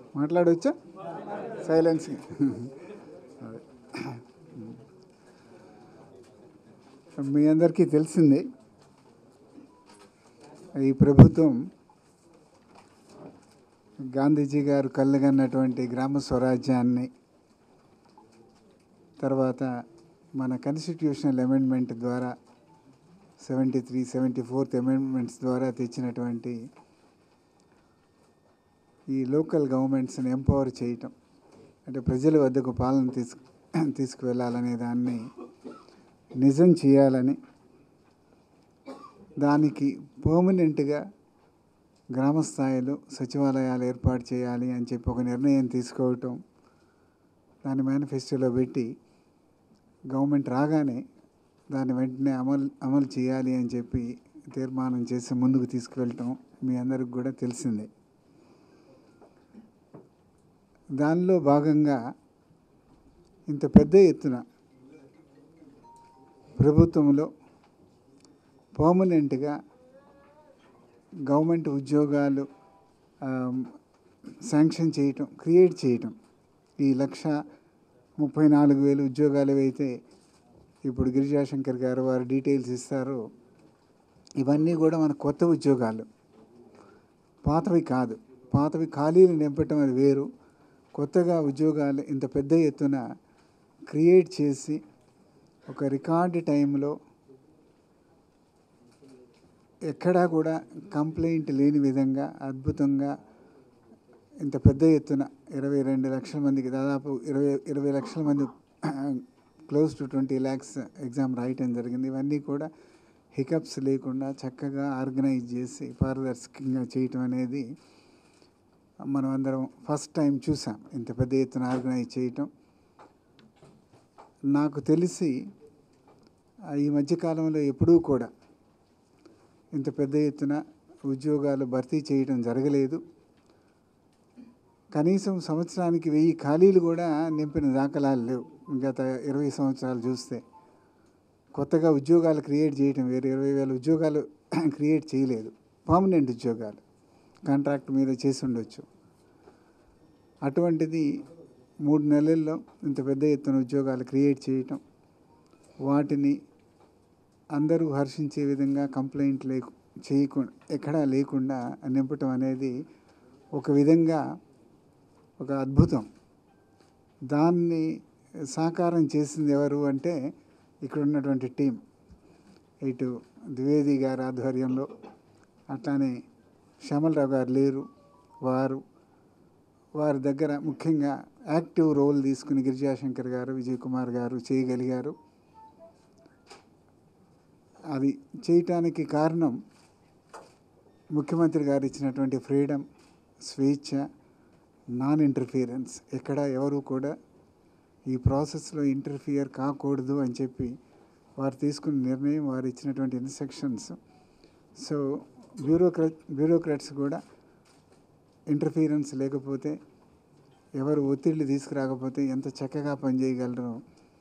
మాట్లాడవచ్చా silence మీ అందరికీ తెలిసిందే ఈ ప్రభుత్వం గాంధీజీ గారు కళ్ళగన్నటువంటి గ్రామ స్వరాజ్యాన్ని తర్వాత మన కాన్స్టిట్యూషనల్ అమెండ్మెంట్ ద్వారా seventy three seventy fourth amendments ద్వారా తెచ్చినటువంటి ఈ లోకల్ గవర్నమెంట్స్ని ఎంపవర్ చేయటం అంటే ప్రజల వద్దకు పాలన తీసుకు తీసుకువెళ్ళాలనే దాన్ని నిజం చేయాలని దానికి పర్మనెంట్గా గ్రామ స్థాయిలో సచివాలయాలు ఏర్పాటు చేయాలి అని చెప్పి ఒక నిర్ణయం తీసుకోవటం దాన్ని మేనిఫెస్టోలో పెట్టి గవర్నమెంట్ రాగానే దాన్ని వెంటనే అమలు అమలు చేయాలి అని చెప్పి తీర్మానం చేసి ముందుకు తీసుకువెళ్ళటం మీ అందరికి కూడా తెలిసిందే దానిలో భాగంగా ఇంత పెద్ద ఎత్తున ప్రభుత్వంలో పర్మనెంట్గా గవర్నమెంట్ ఉద్యోగాలు శాంక్షన్ చేయటం క్రియేట్ చేయటం ఈ లక్ష ముప్పై నాలుగు వేలు ఉద్యోగాలు అయితే ఇప్పుడు గిరిజాశంకర్ గారు వారు డీటెయిల్స్ ఇస్తారు ఇవన్నీ కూడా మన కొత్త ఉద్యోగాలు పాతవి కాదు పాతవి ఖాళీలు నింపటం అది వేరు కొత్తగా ఉద్యోగాలు ఇంత పెద్ద ఎత్తున క్రియేట్ చేసి ఒక రికార్డ్ టైంలో ఎక్కడా కూడా కంప్లైంట్ లేని విధంగా అద్భుతంగా ఇంత పెద్ద ఎత్తున ఇరవై రెండు లక్షల మందికి దాదాపు ఇరవై ఇరవై లక్షల మంది close to twenty lakhs exam రాయటం జరిగింది ఇవన్నీ కూడా హికప్స్ లేకుండా చక్కగా ఆర్గనైజ్ చేసి పారదర్శకంగా చేయటం అనేది మనం అందరం ఫస్ట్ టైం చూసాం ఇంత పెద్ద ఎత్తున ఆర్గనైజ్ చేయటం నాకు తెలిసి ఈ మధ్యకాలంలో ఎప్పుడూ కూడా ఇంత పెద్ద ఎత్తున ఉద్యోగాలు భర్తీ చేయడం జరగలేదు కనీసం సంవత్సరానికి వెయ్యి ఖాళీలు కూడా నింపిన దాఖలాలు లేవు గత ఇరవై సంవత్సరాలు చూస్తే కొత్తగా ఉద్యోగాలు క్రియేట్ చేయటం వేరు ఇరవై వేల ఉద్యోగాలు క్రియేట్ చేయలేదు పర్మనెంట్ ఉద్యోగాలు కాంట్రాక్ట్ మీద చేసి ఉండొచ్చు అటువంటిది మూడు నెలల్లో ఇంత పెద్ద ఎత్తున ఉద్యోగాలు క్రియేట్ చేయటం వాటిని అందరూ హర్షించే విధంగా కంప్లైంట్ లేకు చేయకుండా ఎక్కడా లేకుండా నింపటం అనేది ఒక విధంగా ఒక అద్భుతం దాన్ని సాకారం చేసింది ఎవరు అంటే ఇక్కడ ఉన్నటువంటి టీం ఇటు ద్వివేది గారి ఆధ్వర్యంలో అట్లానే శ్యామలరావు గారు లేరు వారు వారి దగ్గర ముఖ్యంగా యాక్టివ్ రోల్ తీసుకుని గిరిజాశంకర్ గారు విజయ్ కుమార్ గారు చేయగలిగారు అది చేయటానికి కారణం ముఖ్యమంత్రి గారు ఇచ్చినటువంటి ఫ్రీడమ్ స్వేచ్ఛ నాన్ ఇంటర్ఫియరెన్స్ ఎక్కడ ఎవరు కూడా ఈ ప్రాసెస్లో ఇంటర్ఫియర్ కాకూడదు అని చెప్పి వారు తీసుకున్న నిర్ణయం వారు ఇచ్చినటువంటి ఇన్స్ట్రక్షన్స్ సో బ్యూరోక్రట్ బ్యూరోక్రాట్స్ కూడా ఇంటర్ఫియరెన్స్ లేకపోతే ఎవరు ఒత్తిళ్ళు తీసుకురాకపోతే ఎంత చక్కగా పనిచేయగలరు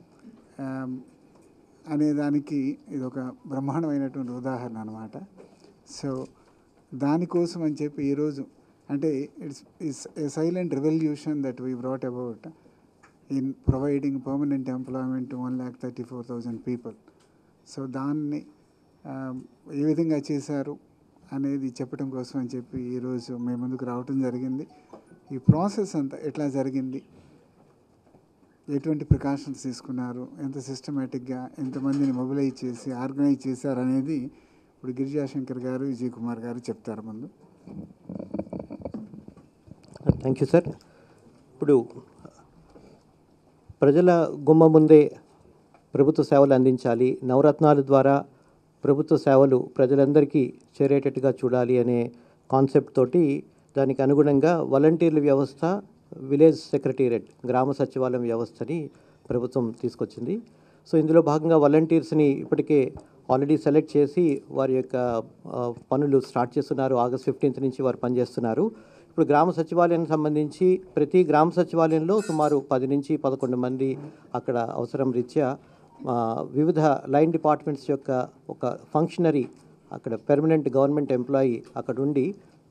అనే దానికి ఇది ఒక బ్రహ్మాండమైనటువంటి ఉదాహరణ అనమాట సో దానికోసం అని చెప్పి ఈరోజు అంటే it's it's a silent revolution that we brought about in providing permanent employment one lakh thirty four thousand people so దాన్ని ఏ విధంగా చేశారు అనేది చెప్పడం కోసం అని చెప్పి ఈరోజు మేము ముందుకు రావటం జరిగింది ఈ ప్రాసెస్ అంతా ఎట్లా జరిగింది ఎటువంటి ప్రికాషన్స్ తీసుకున్నారు ఎంత సిస్టమేటిక్గా ఎంతమందిని మొబిలైజ్ చేసి ఆర్గనైజ్ చేశారు అనేది ఇప్పుడు గిరిజాశంకర్ గారు విజయ్ కుమార్ గారు చెప్తారు ముందు థ్యాంక్ యూ సార్ ఇప్పుడు ప్రజల గుమ్మ ముందే ప్రభుత్వ సేవలు అందించాలి నవరత్నాల ద్వారా ప్రభుత్వ సేవలు ప్రజలందరికీ చేరేటట్టుగా చూడాలి అనే కాన్సెప్ట్ తోటి దానికి అనుగుణంగా వాలంటీర్ల వ్యవస్థ విలేజ్ సెక్రటేరియట్ గ్రామ సచివాలయం వ్యవస్థని ప్రభుత్వం తీసుకొచ్చింది సో ఇందులో భాగంగా వాలంటీర్స్ని ఇప్పటికే ఆల్రెడీ సెలెక్ట్ చేసి వారి యొక్క ఆ, పనులు స్టార్ట్ చేస్తున్నారు ఆగస్ట్ ఫిఫ్టీన్త్ నుంచి వారు పనిచేస్తున్నారు ఇప్పుడు గ్రామ సచివాలయానికి సంబంధించి ప్రతి గ్రామ సచివాలయంలో సుమారు పది నుంచి పదకొండు మంది అక్కడ అవసరం రీత్యా ఆ, వివిధ లైన్ డిపార్ట్మెంట్స్ యొక్క ఒక ఫంక్షనరీ అక్కడ పెర్మనెంట్ గవర్నమెంట్ ఎంప్లాయీ అక్కడ ఉండి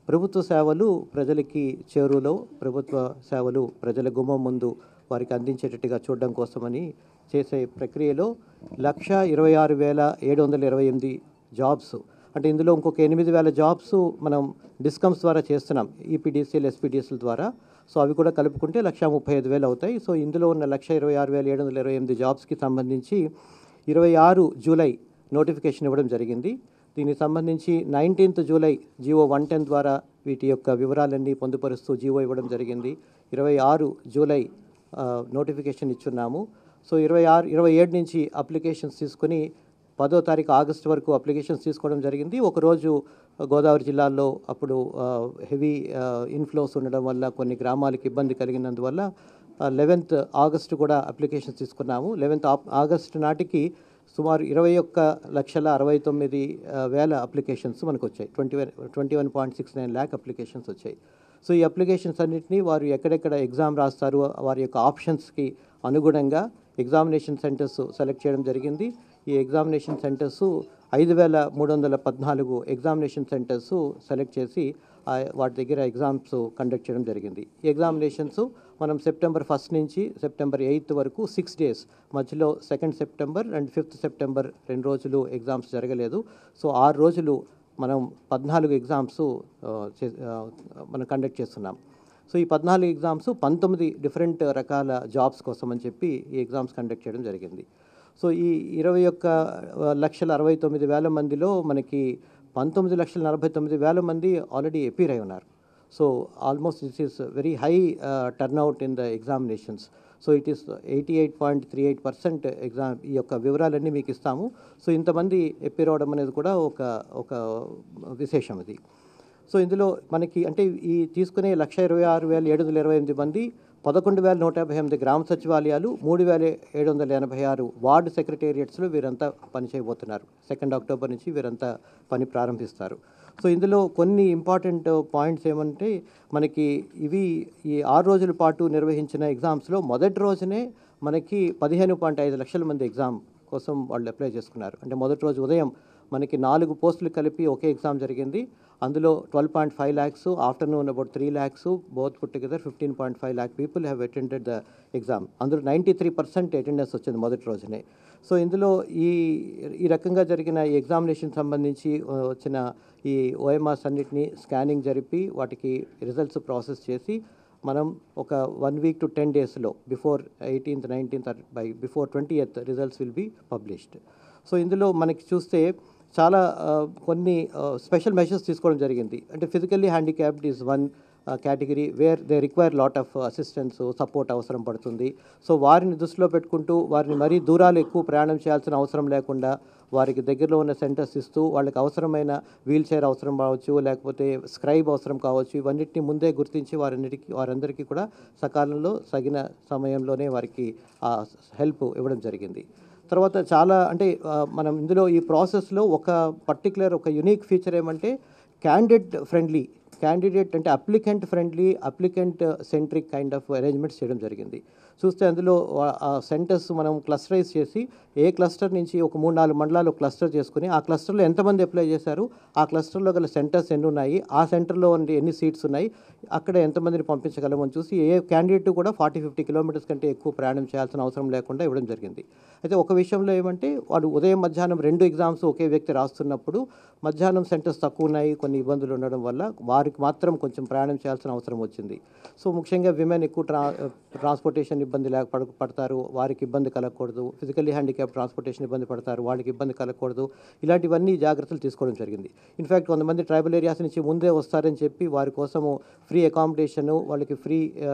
ప్రభుత్వ సేవలు ప్రజలకి చేరువలో ప్రభుత్వ సేవలు ప్రజల గుమ్మం ముందు వారికి అందించేటట్టుగా చూడడం కోసమని చేసే ప్రక్రియలో లక్ష ఇరవై ఆరు వేల ఏడు వందల ఇరవై ఎనిమిది జాబ్స్ అంటే ఇందులో ఇంకొక ఎనిమిది వేల జాబ్స్ మనం డిస్కమ్స్ ద్వారా చేస్తున్నాం ఈపీడీసీఎల్ ఎస్పీడీఎస్ల ద్వారా సో అవి కూడా కలుపుకుంటే లక్ష ముప్పై ఐదు వేలు అవుతాయి సో ఇందులో ఉన్న లక్ష ఇరవై ఆరు వేల ఏడు వందల ఇరవై ఎనిమిది జాబ్స్కి సంబంధించి ఇరవై ఆరు జూలై నోటిఫికేషన్ ఇవ్వడం జరిగింది దీనికి సంబంధించి nineteenth July GO one ten ద్వారా వీటి యొక్క వివరాలన్నీ పొందుపరుస్తూ జియో ఇవ్వడం జరిగింది ఇరవై ఆరు జూలై ఆ, నోటిఫికేషన్ ఇచ్చున్నాము సో ఇరవై ఆరు ఇరవై ఏడు నుంచి అప్లికేషన్స్ తీసుకుని పదో తారీఖు ఆగస్టు వరకు అప్లికేషన్స్ తీసుకోవడం జరిగింది ఒకరోజు గోదావరి జిల్లాలో అప్పుడు హెవీ ఇన్ఫ్లోస్ ఉండడం వల్ల కొన్ని గ్రామాలకు ఇబ్బంది కలిగినందువల్ల లెవెన్త్ ఆగస్టు కూడా అప్లికేషన్స్ తీసుకున్నాము లెవెన్త్ ఆగస్టు నాటికి సుమారు ఇరవై ఒక్క లక్షల అరవై తొమ్మిది ఆ, వేల అప్లికేషన్స్ మనకు వచ్చాయి twenty one twenty one point six nine lakh applications వచ్చాయి సో ఈ అప్లికేషన్స్ అన్నింటినీ వారు ఎక్కడెక్కడ ఎగ్జామ్ రాస్తారు వారి యొక్క ఆప్షన్స్కి అనుగుణంగా ఎగ్జామినేషన్ సెంటర్స్ సెలెక్ట్ చేయడం జరిగింది ఈ ఎగ్జామినేషన్ సెంటర్స్ ఐదు వేల మూడు వందల పద్నాలుగు ఎగ్జామినేషన్ సెంటర్స్ సెలెక్ట్ చేసి ఆ వాటి దగ్గర ఎగ్జామ్స్ కండక్ట్ చేయడం జరిగింది ఈ ఎగ్జామినేషన్స్ మనం సెప్టెంబర్ ఫస్ట్ నుంచి సెప్టెంబర్ ఎయిత్ వరకు సిక్స్ డేస్ మధ్యలో second September and fifth September రెండు రోజులు ఎగ్జామ్స్ జరగలేదు సో ఆరు రోజులు మనం పద్నాలుగు ఎగ్జామ్స్ ఆ, చే- ఆ, మనం కండక్ట్ చేస్తున్నాం సో ఈ పద్నాలుగు ఎగ్జామ్స్ పంతొమ్మిది డిఫరెంట్ రకాల జాబ్స్ కోసం అని చెప్పి ఈ ఎగ్జామ్స్ కండక్ట్ చేయడం జరిగింది సో ఈ ఇరవై ఒక్క ఆ, లక్షల అరవై తొమ్మిది వేల మందిలో మనకి పంతొమ్మిది లక్షల నలభై తొమ్మిది వేల మంది ఆల్రెడీ ఎపీర్ అయి ఉన్నారు so almost this is very high turnout in the examinations so it is eighty eight point three eight percent exam ఈ యొక్క వివరాలన్నీ మీకు ఇస్తాము సో ఇంతమంది ఎపీర్ అవడం అనేది కూడా ఒక ఒక విశేషం ఇది సో ఇందులో మనకి అంటే ఈ తీసుకునే లక్ష ఇరవై ఆరు వేల ఏడు వందల ఇరవై ఎనిమిది మంది పదకొండు వేల నూట యాభై ఎనిమిది గ్రామ సచివాలయాలు మూడు వేల ఏడు వందల ఎనభై ఆరు వార్డు సెక్రటేరియట్స్లో వీరంతా పనిచేయబోతున్నారు సెకండ్ అక్టోబర్ నుంచి వీరంతా పని ప్రారంభిస్తారు సో ఇందులో కొన్ని ఇంపార్టెంట్ పాయింట్స్ ఏమంటే మనకి ఇవి ఈ ఆరు రోజుల పాటు నిర్వహించిన ఎగ్జామ్స్లో మొదటి రోజునే మనకి పదిహేను పాయింట్ ఐదు లక్షల మంది ఎగ్జామ్ కోసం వాళ్ళు అప్లై చేసుకున్నారు అంటే మొదటి రోజు ఉదయం మనకి నాలుగు పోస్టులు కలిపి ఒకే ఎగ్జామ్ జరిగింది అందులో twelve point five lakhs afternoon about three lakhs both put together fifteen point five lakh people have attended the exam అందులో నైంటీ త్రీ పర్సెంట్ అటెండెన్స్ వచ్చింది మొదటి రోజునే సో ఇందులో ఈ ఈ రకంగా జరిగిన ఈ ఎగ్జామినేషన్ సంబంధించి ఆ, వచ్చిన ఈ ఓఎంఆర్స్ అన్నిటిని స్కానింగ్ జరిపి వాటికి రిజల్ట్స్ ప్రాసెస్ చేసి మనం ఒక వన్ వీక్ టు టెన్ డేస్లో before eighteenth nineteenth by before twenty eighth results will be published so ఇందులో మనకి చూస్తే చాలా ఆ, కొన్ని స్పెషల్ మెషర్స్ తీసుకోవడం జరిగింది అంటే physically handicapped is one category where they require lot of assistance support అవసరం పడుతుంది సో వారిని దృష్టిలో పెట్టుకుంటూ వారిని మరీ దూరాలు ఎక్కువ ప్రయాణం చేయాల్సిన అవసరం లేకుండా వారికి దగ్గరలో ఉన్న సెంటర్స్ ఇస్తూ వాళ్ళకి అవసరమైన వీల్ చైర్ అవసరం కావచ్చు లేకపోతే స్క్రైబ్ అవసరం కావచ్చు ఇవన్నిటిని ముందే గుర్తించి వారన్నిటికీ వారందరికీ కూడా సకాలంలో తగిన సమయంలోనే వారికి ఆ హెల్ప్ ఇవ్వడం జరిగింది తర్వాత చాలా అంటే ఆ, మనం ఇందులో ఈ ప్రాసెస్లో ఒక పర్టికులర్ ఒక యునిక్ ఫీచర్ ఏమంటే క్యాండిడేట్ ఫ్రెండ్లీ క్యాండిడేట్ అంటే applicant friendly applicant centric kind of arrangements చేయడం జరిగింది చూస్తే అందులో ఆ- ఆ సెంటర్స్ మనం క్లస్టరైజ్ చేసి ఏ క్లస్టర్ నుంచి ఒక మూడు నాలుగు మండలాలు క్లస్టర్ చేసుకుని ఆ క్లస్టర్లో ఎంతమంది అప్లై చేశారు ఆ క్లస్టర్లో గల సెంటర్స్ ఎన్ని ఉన్నాయి ఆ సెంటర్లో ఉండే ఎన్ని సీట్స్ ఉన్నాయి అక్కడ ఎంతమందిని పంపించగలమని చూసి ఏ క్యాండిడేట్ కూడా ఫార్టీ ఫిఫ్టీ కిలోమీటర్స్ కంటే ఎక్కువ ప్రయాణం చేయాల్సిన అవసరం లేకుండా ఇవ్వడం జరిగింది అయితే ఒక విషయంలో ఏమంటే వాడు ఉదయం మధ్యాహ్నం రెండు ఎగ్జామ్స్ ఒకే వ్యక్తి రాస్తున్నప్పుడు మధ్యాహ్నం సెంటర్స్ తక్కువ ఉన్నాయి కొన్ని ఇబ్బందులు ఉండడం వల్ల వారికి మాత్రం కొంచెం ప్రయాణం చేయాల్సిన అవసరం వచ్చింది సో ముఖ్యంగా విమెన్ ఎక్కువ ట్రా ట్రాన్స్పోర్టేషన్ ఇబ్బంది లేక పడ పడతారు వారికి ఇబ్బంది కలగకూడదు ఫిజికల్లీ హ్యాండిక్యాప్ ట్రాన్స్పోర్టేషన్ ఇబ్బంది పడతారు వాళ్ళకి ఇబ్బంది కలగకూడదు ఇలాంటివన్నీ జాగ్రత్తలు తీసుకోవడం జరిగింది ఇన్ఫ్యాక్ట్ కొంతమంది ట్రైబల్ ఏరియాస్ నుంచి ముందే వస్తారని చెప్పి వారి కోసము ఫ్రీ అకామిడేషను వాళ్ళకి ఫ్రీ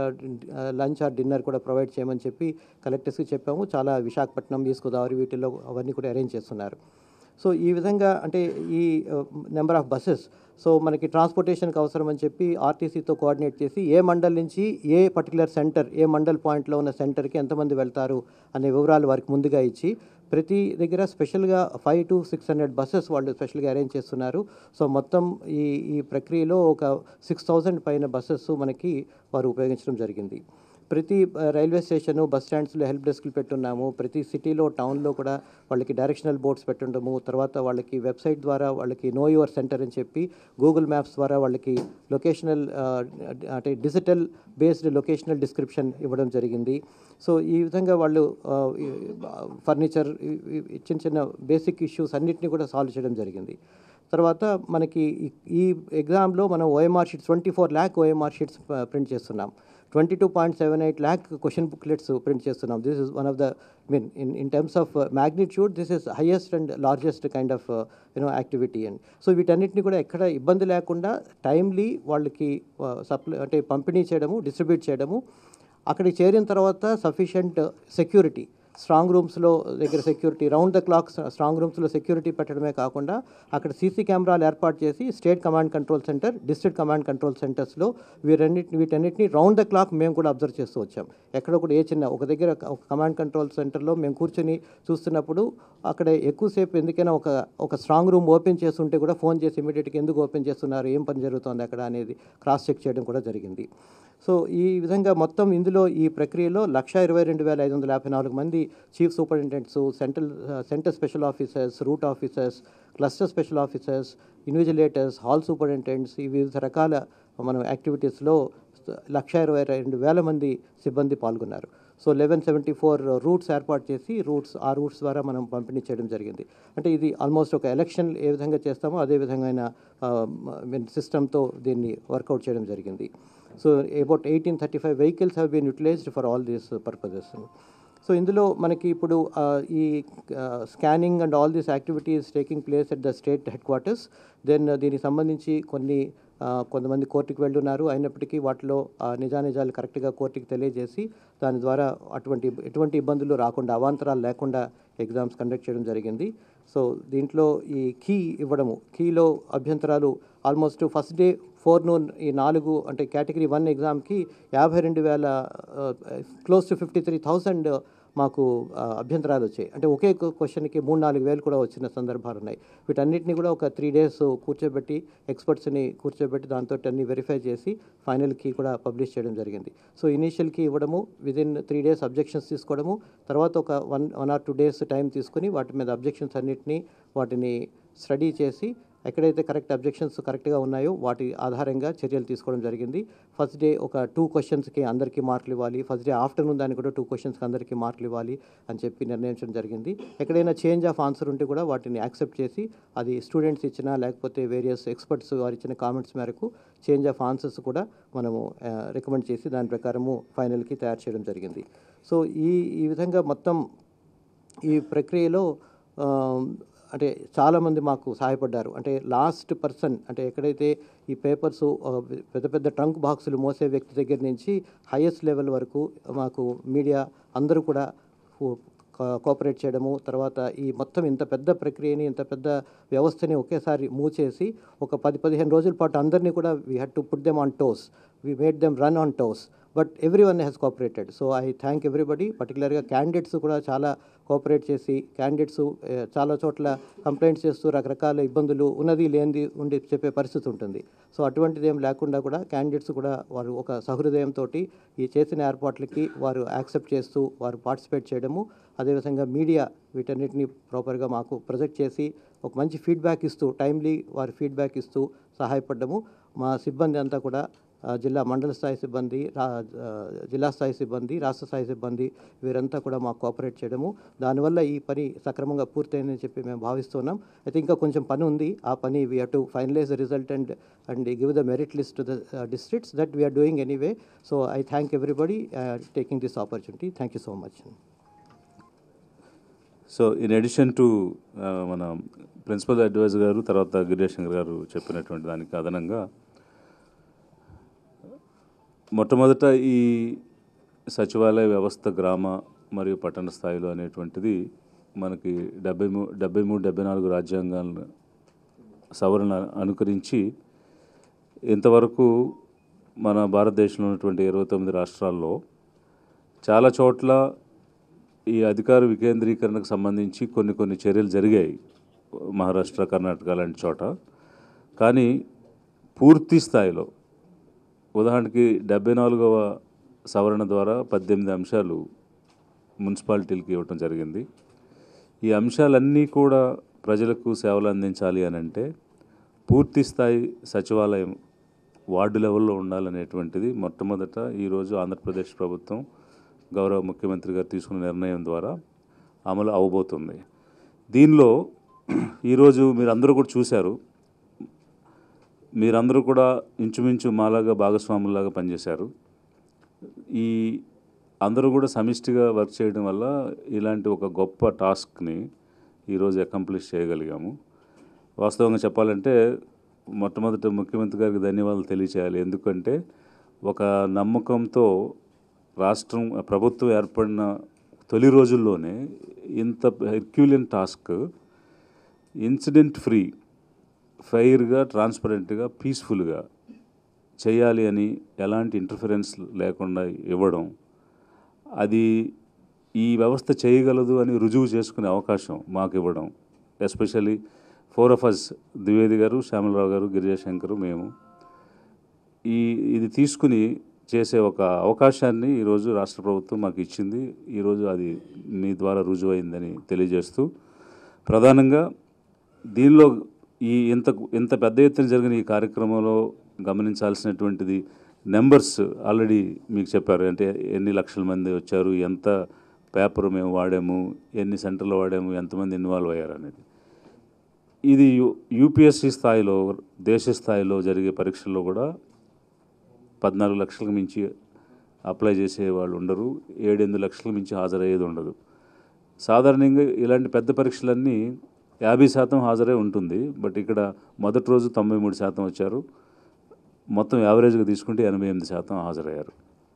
లంచ్ ఆర్ డిన్నర్ కూడా ప్రొవైడ్ చేయమని చెప్పి కలెక్టర్స్కి చెప్పాము చాలా విశాఖపట్నం ఈస్ట్ గోదావరి వీటిల్లో అవన్నీ కూడా అరేంజ్ చేస్తున్నారు సో ఈ విధంగా అంటే ఈ నెంబర్ ఆఫ్ బస్సెస్ సో మనకి ట్రాన్స్పోర్టేషన్కి అవసరం అని చెప్పి ఆర్టీసీతో కోఆర్డినేట్ చేసి ఏ మండల్ నుంచి ఏ పర్టికులర్ సెంటర్ ఏ మండల్ పాయింట్లో ఉన్న సెంటర్కి ఎంతమంది వెళ్తారు అనే వివరాలు వారికి ముందుగా ఇచ్చి ప్రతి దగ్గర స్పెషల్గా five to six hundred buses వాళ్ళు స్పెషల్గా అరేంజ్ చేస్తున్నారు సో మొత్తం ఈ ఈ ప్రక్రియలో ఒక సిక్స్ థౌజండ్ పైన బస్సెస్ మనకి వారు ఉపయోగించడం జరిగింది ప్రతి ఆ, రైల్వే స్టేషను బస్ స్టాండ్స్లో హెల్ప్ డెస్క్లు పెట్టున్నాము ప్రతి సిటీలో టౌన్లో కూడా వాళ్ళకి డైరెక్షనల్ బోర్డ్స్ పెట్టుండము తర్వాత వాళ్ళకి వెబ్సైట్ ద్వారా వాళ్ళకి నో యువర్ సెంటర్ అని చెప్పి గూగుల్ మ్యాప్స్ ద్వారా వాళ్ళకి లొకేషనల్ అంటే డిజిటల్ బేస్డ్ లొకేషనల్ డిస్క్రిప్షన్ ఇవ్వడం జరిగింది సో ఈ విధంగా వాళ్ళు ఫర్నిచర్ చిన్న చిన్న బేసిక్ ఇష్యూస్ అన్నిటిని కూడా సాల్వ్ చేయడం జరిగింది తర్వాత మనకి ఈ- ఈ ఎగ్జామ్లో మనం OMR sheets twenty four lakh OMR sheets print చేస్తున్నాం twenty two point seven eight lakh question booklets print చేస్తున్నాం this is one of the mean in in terms of magnitude this is highest and largest kind of you know activity and so వీటన్నిటిని కూడా ఎక్కడ ఇబ్బంది లేకుండా timely వాళ్ళకి supply అంటే పంపిణీ చేయడము డిస్ట్రిబ్యూట్ చేయడము అక్కడికి చేరిన తర్వాత సఫిషియంట్ సెక్యూరిటీ స్ట్రాంగ్ రూమ్స్లో దగ్గర security round the clock strong రూమ్స్లో సెక్యూరిటీ పెట్టడమే కాకుండా అక్కడ సీసీ కెమెరాలు ఏర్పాటు చేసి state command control centre district command control సెంటర్స్లో వీరన్నిటి వీటన్నిటిని రౌండ్ ద క్లాక్ మేము కూడా అబ్జర్వ్ చేస్తూ వచ్చాం ఎక్కడ కూడా ఏ చిన్న ఒక దగ్గర ఒక కమాండ్ కంట్రోల్ సెంటర్లో మేము కూర్చొని చూస్తున్నప్పుడు అక్కడ ఎక్కువసేపు ఎందుకైనా ఒక ఒక స్ట్రాంగ్ రూమ్ ఓపెన్ చేస్తుంటే కూడా ఫోన్ చేసి ఇమీడియట్గా ఎందుకు ఓపెన్ చేస్తున్నారు ఏం పని జరుగుతోంది అక్కడ అనేది క్రాస్ చెక్ చేయడం కూడా జరిగింది సో ఈ విధంగా మొత్తం ఇందులో ఈ ప్రక్రియలో లక్ష ఇరవై రెండు వేల ఐదు వందల యాభై నాలుగు మంది chief superintendents central centre special officers route officers cluster special officers invigilators hall superintendents ఈ వివిధ రకాల మనం యాక్టివిటీస్లో లక్ష ఇరవై రెండు వేల మంది సిబ్బంది పాల్గొన్నారు so eleven seventy four routes ఏర్పాటు చేసి రూట్స్ ఆ రూట్స్ ద్వారా మనం పంపిణీ చేయడం జరిగింది అంటే ఇది ఆల్మోస్ట్ ఒక ఎలక్షన్ ఏ విధంగా చేస్తామో అదే విధమైన సిస్టమ్తో దీన్ని వర్కౌట్ చేయడం జరిగింది so about eighteen thirty five vehicles have been utilised for all these purposes so ఇందులో మనకి ఇప్పుడు ఆ, ఈ scanning and all these activities taking place at the state headquarters then దీనికి సంబంధించి కొన్ని ఆ, కొంతమంది కోర్టుకి వెళ్తున్నారు అయినప్పటికీ వాటిలో ఆ, నిజానిజాలు కరెక్ట్గా కోర్టుకి తెలియజేసి దాని ద్వారా అటువంటి ఎటువంటి ఇబ్బందులు రాకుండా అవాంతరాలు లేకుండా ఎగ్జామ్స్ కండక్ట్ చేయడం జరిగింది సో దీంట్లో ఈ కీ ఇవ్వడము కీలో అభ్యంతరాలు almost first day forenoon ఈ నాలుగు అంటే కేటగిరీ వన్ ఎగ్జామ్కి యాభై రెండు వేల close to fifty three thousand మాకు ఆ, అభ్యంతరాలు వచ్చాయి అంటే ఒకే క్వశ్చన్కి మూడు నాలుగు వేలు కూడా వచ్చిన సందర్భాలు ఉన్నాయి వీటన్నిటిని కూడా ఒక త్రీ డేస్ కూర్చోబెట్టి ఎక్స్పర్ట్స్ని కూర్చోబెట్టి దాంతో అన్ని వెరిఫై చేసి ఫైనల్కి కూడా పబ్లిష్ చేయడం జరిగింది సో ఇనీషియల్కి ఇవ్వడము విదిన్ త్రీ డేస్ అబ్జెక్షన్స్ తీసుకోవడము తర్వాత ఒక one one or two days time తీసుకుని వాటి మీద అబ్జెక్షన్స్ అన్నిటినీ వాటిని స్టడీ చేసి ఎక్కడైతే కరెక్ట్ అబ్జెక్షన్స్ కరెక్ట్గా ఉన్నాయో వాటి ఆధారంగా చర్యలు తీసుకోవడం జరిగింది ఫస్ట్ డే ఒక టూ క్వశ్చన్స్కి అందరికీ మార్కులు ఇవ్వాలి ఫస్ట్ డే ఆఫ్టర్నూన్ దానికి కూడా టూ క్వశ్చన్స్కి అందరికీ మార్కులు ఇవ్వాలి అని చెప్పి నిర్ణయించడం జరిగింది ఎక్కడైనా చేంజ్ ఆఫ్ ఆన్సర్ ఉంటే కూడా వాటిని యాక్సెప్ట్ చేసి అది స్టూడెంట్స్ ఇచ్చిన లేకపోతే వేరియస్ ఎక్స్పర్ట్స్ వారు ఇచ్చిన కామెంట్స్ మేరకు చేంజ్ ఆఫ్ ఆన్సర్స్ కూడా మనము రికమెండ్ చేసి దాని ప్రకారము ఫైనల్కి తయారు చేయడం జరిగింది సో ఈ ఈ విధంగా మొత్తం ఈ ప్రక్రియలో ఆ, అంటే చాలామంది మాకు సహాయపడ్డారు అంటే లాస్ట్ పర్సన్ అంటే ఎక్కడైతే ఈ పేపర్స్ పెద్ద పెద్ద ట్రంక్ బాక్సులు మోసే వ్యక్తి దగ్గర నుంచి హైయెస్ట్ లెవెల్ వరకు మాకు మీడియా అందరూ కూడా కో- కో- కోఆపరేట్ చేయడము తర్వాత ఈ మొత్తం ఇంత పెద్ద ప్రక్రియని ఇంత పెద్ద వ్యవస్థని ఒకేసారి మూవ్ చేసి ఒక పది పదిహేను రోజుల పాటు అందరినీ కూడా we had to put them on toes we made them run on toes but everyone has cooperated so I thank everybody పర్టికులర్గా క్యాండిడేట్స్ కూడా చాలా కోఆపరేట్ చేసి క్యాండిడేట్స్ చాలా చోట్ల కంప్లైంట్స్ చేస్తూ రకరకాల ఇబ్బందులు ఉన్నది లేనిది ఉండి చెప్పే పరిస్థితి ఉంటుంది సో అటువంటిది ఏం లేకుండా కూడా క్యాండిడేట్స్ కూడా వారు ఒక సహృదయంతో ఈ చేసిన ఏర్పాట్లకి వారు యాక్సెప్ట్ చేస్తూ వారు పార్టిసిపేట్ చేయడము అదేవిధంగా మీడియా వీటన్నిటిని ప్రాపర్గా మాకు ప్రొజెక్ట్ చేసి ఒక మంచి ఫీడ్బ్యాక్ ఇస్తూ టైమ్లీ వారి ఫీడ్బ్యాక్ ఇస్తూ సహాయపడ్డము మా సిబ్బంది అంతా కూడా ఆ, జిల్లా మండల స్థాయి సిబ్బంది రా ఆ, జిల్లా స్థాయి సిబ్బంది రాష్ట్ర స్థాయి సిబ్బంది వీరంతా కూడా మాకు కోఆపరేట్ చేయడము దానివల్ల ఈ పని సక్రమంగా పూర్తయిందని చెప్పి మేము భావిస్తున్నాం అయితే ఇంకా కొంచెం పని ఉంది ఆ పని we have to finalise the result and and give the merit list to the districts that we're doing anyway so I thank everybody taking this opportunity thank you so much so in addition to మన principal adviser garu తర్వాత గిరీష్ శంకర్ గారు చెప్పినటువంటి దానికి అదనంగా మొట్టమొదట ఈ సచివాలయ వ్యవస్థ గ్రామ మరియు పట్టణ స్థాయిలో అనేటువంటిది మనకి డెబ్బై మూ డెబ్బై మూడు డెబ్బై నాలుగు రాజ్యాంగాలను సవరణ అనుకరించి ఇంతవరకు మన భారతదేశంలో ఉన్నటువంటి ఇరవై తొమ్మిది రాష్ట్రాల్లో చాలా చోట్ల ఈ అధికార వికేంద్రీకరణకు సంబంధించి కొన్ని కొన్ని చర్యలు జరిగాయి మహారాష్ట్ర కర్ణాటక లాంటి చోట కానీ పూర్తి స్థాయిలో ఉదాహరణకి డెబ్బై నాలుగవ సవరణ ద్వారా పద్దెనిమిది అంశాలు మున్సిపాలిటీలకి ఇవ్వటం జరిగింది ఈ అంశాలన్నీ కూడా ప్రజలకు సేవలు అందించాలి అని అంటే పూర్తి స్థాయి సచివాలయం వార్డు లెవెల్లో ఉండాలనేటువంటిది మొట్టమొదట ఈరోజు ఆంధ్రప్రదేశ్ ప్రభుత్వం గౌరవ ముఖ్యమంత్రి గారు తీసుకున్న నిర్ణయం ద్వారా అమలు అవబోతుంది దీనిలో ఈరోజు మీరు అందరూ కూడా చూశారు మీరందరూ కూడా ఇంచుమించు మాలాగా భాగస్వాములాగా పనిచేశారు ఈ అందరూ కూడా సమిష్టిగా వర్క్ చేయడం వల్ల ఇలాంటి ఒక గొప్ప టాస్క్ని ఈరోజు అకంప్లిష్ చేయగలిగాము వాస్తవంగా చెప్పాలంటే మొట్టమొదట ముఖ్యమంత్రి గారికి ధన్యవాదాలు తెలియచేయాలి ఎందుకంటే ఒక నమ్మకంతో రాష్ట్రం ప్రభుత్వం ఏర్పడిన తొలి రోజుల్లోనే ఇంత హెర్క్యూలియన్ టాస్క్ ఇన్సిడెంట్ ఫ్రీ ఫెయిర్గా ట్రాన్స్పరెంట్గా పీస్ఫుల్గా చేయాలి అని ఎలాంటి ఇంటర్ఫరెన్స్ లేకుండా ఇవ్వడం అది ఈ వ్యవస్థ చేయగలదు అని రుజువు చేసుకునే అవకాశం మాకు ఇవ్వడం especially four of us Dwivedi garu Shyamala Rao గారు గిరిజాశంకర్ మేము ఈ ఇది తీసుకుని చేసే ఒక అవకాశాన్ని ఈరోజు రాష్ట్ర ప్రభుత్వం మాకు ఇచ్చింది ఈరోజు అది మీ ద్వారా రుజువు అయిందని తెలియజేస్తూ ప్రధానంగా దీనిలో ఈ ఇంత ఇంత పెద్ద ఎత్తున జరిగిన ఈ కార్యక్రమంలో గమనించాల్సినటువంటిది నెంబర్స్ ఆల్రెడీ మీకు చెప్పారు అంటే ఎన్ని లక్షల మంది వచ్చారు ఎంత పేపర్ మేము వాడాము ఎన్ని సెంటర్లు వాడాము ఎంతమంది ఇన్వాల్వ్ అయ్యారు అనేది ఇది యూ యూపీఎస్సీ స్థాయిలో దేశ స్థాయిలో జరిగే పరీక్షల్లో కూడా పద్నాలుగు లక్షలకు మించి అప్లై చేసే వాళ్ళు ఉండరు ఏడెనిమిది లక్షలకు మించి హాజరయ్యేది ఉండదు సాధారణంగా ఇలాంటి పెద్ద పరీక్షలన్నీ యాభై శాతం హాజరే ఉంటుంది బట్ ఇక్కడ మొదటి రోజు తొంభై మూడు శాతం వచ్చారు మొత్తం యావరేజ్గా తీసుకుంటే ఎనభై ఎనిమిది శాతం హాజరయ్యారు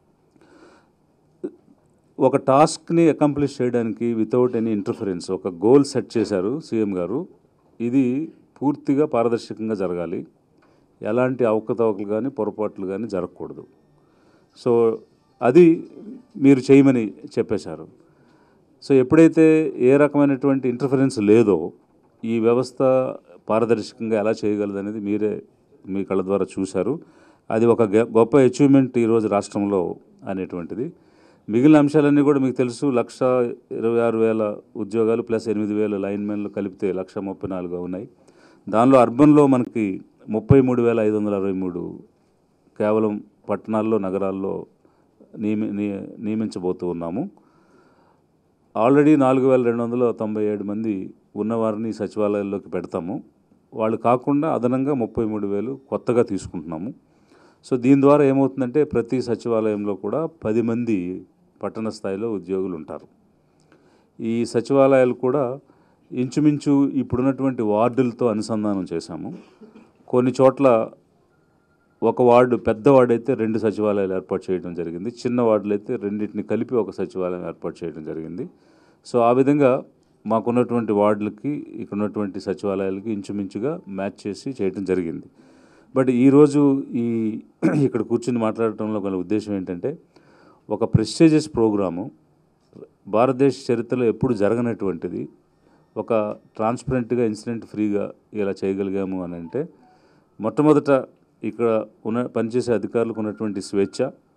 ఒక టాస్క్ని అకంప్లిష్ చేయడానికి వితౌట్ ఎనీ ఇంటర్ఫరెన్స్ ఒక గోల్ సెట్ చేశారు సీఎం గారు ఇది పూర్తిగా పారదర్శకంగా జరగాలి ఎలాంటి అవకతవకలు కానీ పొరపాట్లు కానీ జరగకూడదు సో అది మీరు చేయమని చెప్పేశారు సో ఎప్పుడైతే ఏ రకమైనటువంటి ఇంటర్ఫరెన్స్ లేదో ఈ వ్యవస్థ పారదర్శకంగా ఎలా చేయగలదు అనేది మీరే మీ కళ్ళ ద్వారా చూశారు అది ఒక గ- గొప్ప అచీవ్మెంట్ ఈరోజు రాష్ట్రంలో అనేటువంటిది మిగిలిన అంశాలన్నీ కూడా మీకు తెలుసు లక్ష ఇరవై ఆరు వేల ఉద్యోగాలు ప్లస్ ఎనిమిది వేల లైన్మెన్లు కలిపితే లక్ష ముప్పై నాలుగు ఉన్నాయి దానిలో అర్బన్లో మనకి ముప్పై మూడు వేల ఐదు వందల అరవై మూడు కేవలం పట్టణాల్లో నగరాల్లో నియమి ని- నియమించబోతూ ఉన్నాము ఆల్రెడీ నాలుగు వేల రెండు వందల తొంభై ఏడు మంది ఉన్నవారిని సచివాలయాల్లోకి పెడతాము వాళ్ళు కాకుండా అదనంగా ముప్పై మూడు వేలు కొత్తగా తీసుకుంటున్నాము సో దీని ద్వారా ఏమవుతుందంటే ప్రతి సచివాలయంలో కూడా పది మంది పట్టణ స్థాయిలో ఉద్యోగులు ఉంటారు ఈ సచివాలయాలు కూడా ఇంచుమించు ఇప్పుడున్నటువంటి వార్డులతో అనుసంధానం చేశాము కొన్ని చోట్ల ఒక వార్డు పెద్ద వార్డు అయితే రెండు సచివాలయాలు ఏర్పాటు చేయడం జరిగింది చిన్న వార్డులు అయితే రెండింటిని కలిపి ఒక సచివాలయం ఏర్పాటు చేయడం జరిగింది సో ఆ విధంగా మాకున్నటువంటి వార్డులకి ఇక్కడ ఉన్నటువంటి సచివాలయాలకి ఇంచుమించుగా మ్యాచ్ చేసి చేయడం జరిగింది బట్ ఈరోజు ఈ ఇక్కడ కూర్చుని మాట్లాడటంలో గల ఉద్దేశం ఏంటంటే ఒక ప్రెస్టేజియస్ ప్రోగ్రాము భారతదేశ చరిత్రలో ఎప్పుడు జరగనటువంటిది ఒక ట్రాన్స్పరెంట్గా ఇన్సిడెంట్ ఫ్రీగా ఇలా చేయగలిగాము అని అంటే మొట్టమొదట ఇక్కడ ఉన్న పనిచేసే అధికారులకు ఉన్నటువంటి స్వేచ్ఛ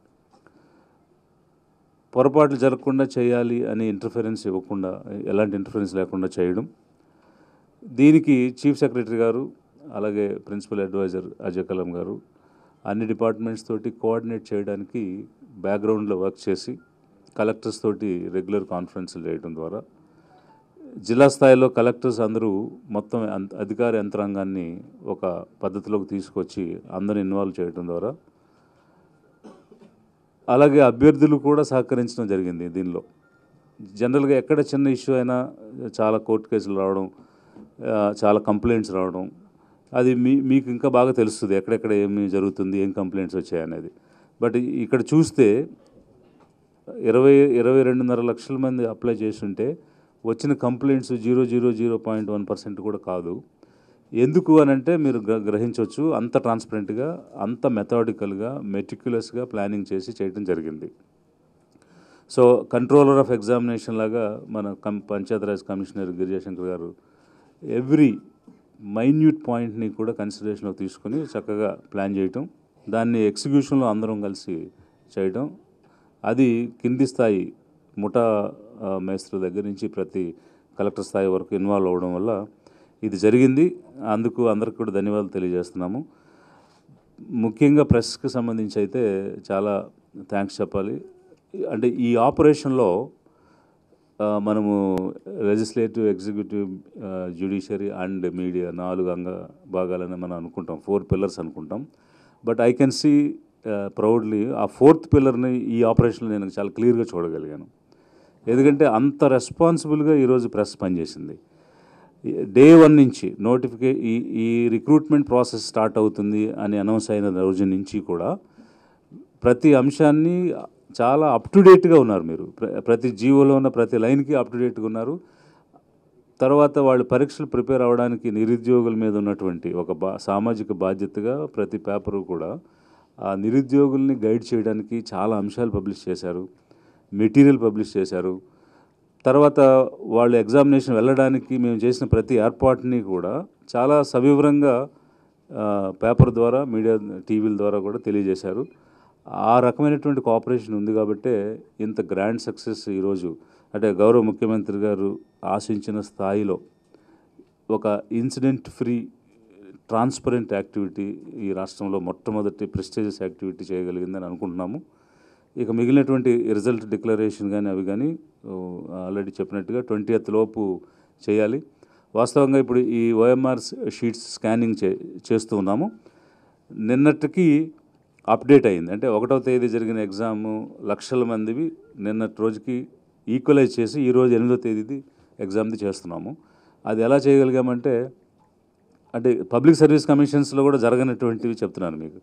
పొరపాట్లు జరగకుండా చేయాలి అని ఇంటర్ఫరెన్స్ ఇవ్వకుండా ఎలాంటి ఇంటర్ఫరెన్స్ లేకుండా చేయడం దీనికి చీఫ్ సెక్రటరీ గారు అలాగే ప్రిన్సిపల్ అడ్వైజర్ అజయ్ కలాం గారు అన్ని డిపార్ట్మెంట్స్ తోటి కోఆర్డినేట్ చేయడానికి బ్యాక్గ్రౌండ్లో వర్క్ చేసి కలెక్టర్స్ తోటి రెగ్యులర్ కాన్ఫరెన్స్లు చేయడం ద్వారా జిల్లా స్థాయిలో కలెక్టర్స్ అందరూ మొత్తం అంత- అధికార యంత్రాంగాన్ని ఒక పద్ధతిలోకి తీసుకొచ్చి అందరిని ఇన్వాల్వ్ చేయడం ద్వారా అలాగే అభ్యర్థులు కూడా సహకరించడం జరిగింది దీనిలో జనరల్గా ఎక్కడ చిన్న ఇష్యూ అయినా చాలా కోర్టు కేసులు రావడం ఆ, చాలా కంప్లైంట్స్ రావడం అది మీ మీకు ఇంకా బాగా తెలుస్తుంది ఎక్కడెక్కడ ఏమి జరుగుతుంది ఏం కంప్లైంట్స్ వచ్చాయి అనేది బట్ ఇక్కడ చూస్తే ఇరవై ఇరవై రెండున్నర లక్షల మంది అప్లై చేస్తుంటే వచ్చిన complaints zero zero zero point one percent కూడా కాదు ఎందుకు అని అంటే మీరు గ్ర గ్రహించవచ్చు అంత ట్రాన్స్పరెంట్గా అంత మెథాడికల్గా మెటిక్యులస్గా ప్లానింగ్ చేసి చేయడం జరిగింది సో కంట్రోలర్ ఆఫ్ ఎగ్జామినేషన్ లాగా మన కం పంచాయతీరాజ్ కమిషనర్ గిరిజాశంకర్ గారు ఎవ్రీ మైన్యూట్ పాయింట్ని కూడా కన్సిడరేషన్లో తీసుకొని చక్కగా ప్లాన్ చేయటం దాన్ని ఎగ్జిక్యూషన్లో అందరం కలిసి చేయటం అది కింది స్థాయి ముఠా ఆ, మేస్త్రుల దగ్గర నుంచి ప్రతి కలెక్టర్ స్థాయి వరకు ఇన్వాల్వ్ అవ్వడం వల్ల ఇది జరిగింది అందుకు అందరికి కూడా ధన్యవాదాలు తెలియజేస్తున్నాము ముఖ్యంగా ప్రెస్కి సంబంధించి అయితే చాలా థ్యాంక్స్ చెప్పాలి అంటే ఈ ఆపరేషన్లో ఆ, మనము legislative executive judiciary and media నాలుగు అంగ భాగాలని మనం అనుకుంటాం ఫోర్ పిల్లర్స్ అనుకుంటాం but I can see proudly ఆ ఫోర్త్ పిల్లర్ని ఈ ఆపరేషన్లో నేను చాలా క్లియర్గా చూడగలిగాను ఎందుకంటే అంత రెస్పాన్సిబుల్గా ఈరోజు ప్రెస్ పనిచేసింది డే వన్ నుంచి నోటిఫికే ఈ ఈ రిక్రూట్మెంట్ ప్రాసెస్ స్టార్ట్ అవుతుంది అని అనౌన్స్ అయిన రోజు నుంచి కూడా ప్రతి అంశాన్ని చాలా అప్ టు డేట్గా ఉన్నారు మీరు ప్ర- ప్రతి జీవోలో ఉన్న ప్రతి లైన్కి అప్ టు డేట్గా ఉన్నారు తర్వాత వాళ్ళు పరీక్షలు ప్రిపేర్ అవ్వడానికి నిరుద్యోగుల మీద ఉన్నటువంటి ఒక బా సామాజిక బాధ్యతగా ప్రతి పేపరు కూడా ఆ నిరుద్యోగుల్ని గైడ్ చేయడానికి చాలా అంశాలు పబ్లిష్ చేశారు మెటీరియల్ పబ్లిష్ చేశారు తర్వాత వాళ్ళు ఎగ్జామినేషన్ వెళ్ళడానికి మేము చేసిన ప్రతి ఏర్పాటుని కూడా చాలా సవివరంగా ఆ, పేపర్ ద్వారా మీడియా టీవీల ద్వారా కూడా తెలియజేశారు ఆ రకమైనటువంటి కోఆపరేషన్ ఉంది కాబట్టే ఇంత గ్రాండ్ సక్సెస్ ఈరోజు అంటే గౌరవ ముఖ్యమంత్రి గారు ఆశించిన స్థాయిలో ఒక ఇన్సిడెంట్ ఫ్రీ ట్రాన్స్పరెంట్ యాక్టివిటీ ఈ రాష్ట్రంలో మొట్టమొదటి ప్రెస్టేజియస్ యాక్టివిటీ చేయగలిగిందని అనుకుంటున్నాము ఇక మిగిలినటువంటి రిజల్ట్ డిక్లరేషన్ కానీ అవి కానీ ఆల్రెడీ చెప్పినట్టుగా ట్వంటీ లోపు చేయాలి వాస్తవంగా ఇప్పుడు ఈ ఓఎంఆర్ షీట్స్ స్కానింగ్ చే చేస్తూ ఉన్నాము నిన్నటికి అప్డేట్ అయింది అంటే ఒకటవ తేదీ జరిగిన ఎగ్జాము లక్షల మందివి నిన్నటి రోజుకి ఈక్వలైజ్ చేసి ఈరోజు ఎనిమిదో తేదీది ఎగ్జామ్ది చేస్తున్నాము అది ఎలా చేయగలిగామంటే అంటే పబ్లిక్ సర్వీస్ కమిషన్స్లో కూడా జరగనటువంటివి చెప్తున్నాను మీకు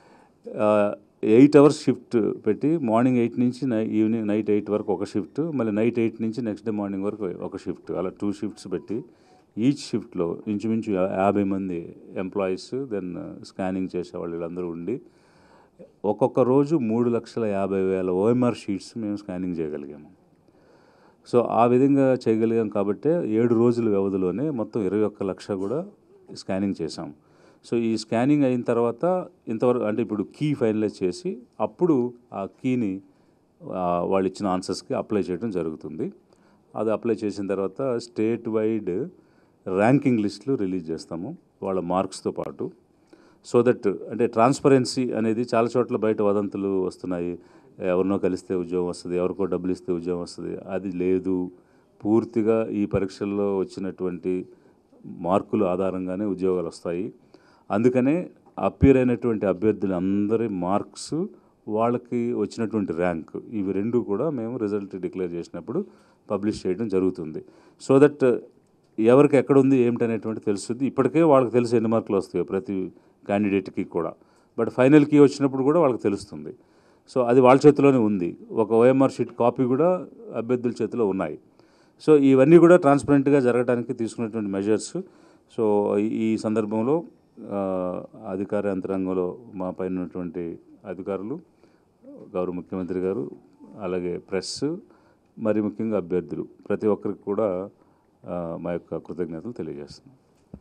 ఎయిట్ అవర్స్ షిఫ్ట్ పెట్టి మార్నింగ్ ఎయిట్ నుంచి నై ఈవినింగ్ నైట్ ఎయిట్ వరకు ఒక షిఫ్ట్ మళ్ళీ నైట్ ఎయిట్ నుంచి నెక్స్ట్ డే మార్నింగ్ వరకు ఒక షిఫ్ట్ అలా టూ షిఫ్ట్స్ పెట్టి ఈచ్ షిఫ్ట్లో ఇంచుమించు యా- యాభై మంది ఎంప్లాయీస్ దెన్ స్కానింగ్ చేసేవాళ్ళు వీళ్ళందరూ ఉండి ఒక్కొక్క రోజు మూడు లక్షల యాభై వేల ఓఎంఆర్ షీట్స్ మేము స్కానింగ్ చేయగలిగాము సో ఆ విధంగా చేయగలిగాం కాబట్టే ఏడు రోజుల వ్యవధిలోనే మొత్తం ఇరవై ఒక్క లక్ష కూడా స్కానింగ్ చేశాం సో ఈ స్కానింగ్ అయిన తర్వాత ఇంతవరకు అంటే ఇప్పుడు కీ ఫైనలైజ్ చేసి అప్పుడు ఆ కీని వాళ్ళు ఇచ్చిన ఆన్సర్స్కి అప్లై చేయడం జరుగుతుంది అది అప్లై చేసిన తర్వాత స్టేట్ వైడ్ ర్యాంకింగ్ లిస్టులు రిలీజ్ చేస్తాము వాళ్ళ మార్క్స్తో పాటు సో దట్ అంటే ట్రాన్స్పరెన్సీ అనేది చాలా చోట్ల బయట వదంతులు వస్తున్నాయి ఎవరినో కలిస్తే ఉద్యోగం వస్తుంది ఎవరికో డబ్బులు ఇస్తే ఉద్యోగం వస్తుంది అది లేదు పూర్తిగా ఈ పరీక్షల్లో వచ్చినటువంటి మార్కుల ఆధారంగానే ఉద్యోగాలు వస్తాయి అందుకనే అప్పీర్ అయినటువంటి అభ్యర్థులు అందరి మార్క్స్ వాళ్ళకి వచ్చినటువంటి ర్యాంక్ ఇవి రెండు కూడా మేము రిజల్ట్ డిక్లేర్ చేసినప్పుడు పబ్లిష్ చేయడం జరుగుతుంది సో దట్ ఎవరికి ఎక్కడ ఉంది ఏమిటనేటువంటి తెలుస్తుంది ఇప్పటికే వాళ్ళకి తెలుసు ఎన్ని మార్కులు వస్తాయో ప్రతి క్యాండిడేట్కి కూడా బట్ ఫైనల్కి వచ్చినప్పుడు కూడా వాళ్ళకి తెలుస్తుంది సో అది వాళ్ళ చేతిలోనే ఉంది ఒక ఓఎంఆర్ షీట్ కాపీ కూడా అభ్యర్థుల చేతిలో ఉన్నాయి సో ఇవన్నీ కూడా ట్రాన్స్పరెంట్గా జరగడానికి తీసుకున్నటువంటి మెజర్స్ సో ఈ- ఈ సందర్భంలో ఆ, అధికార యంత్రాంగంలో మా పైన ఉన్నటువంటి అధికారులు గౌరవ ముఖ్యమంత్రి గారు అలాగే ప్రెస్ మరి ముఖ్యంగా అభ్యర్థులు ప్రతి ఒక్కరికి కూడా ఆ, మా యొక్క కృతజ్ఞతలు తెలియజేస్తున్నాం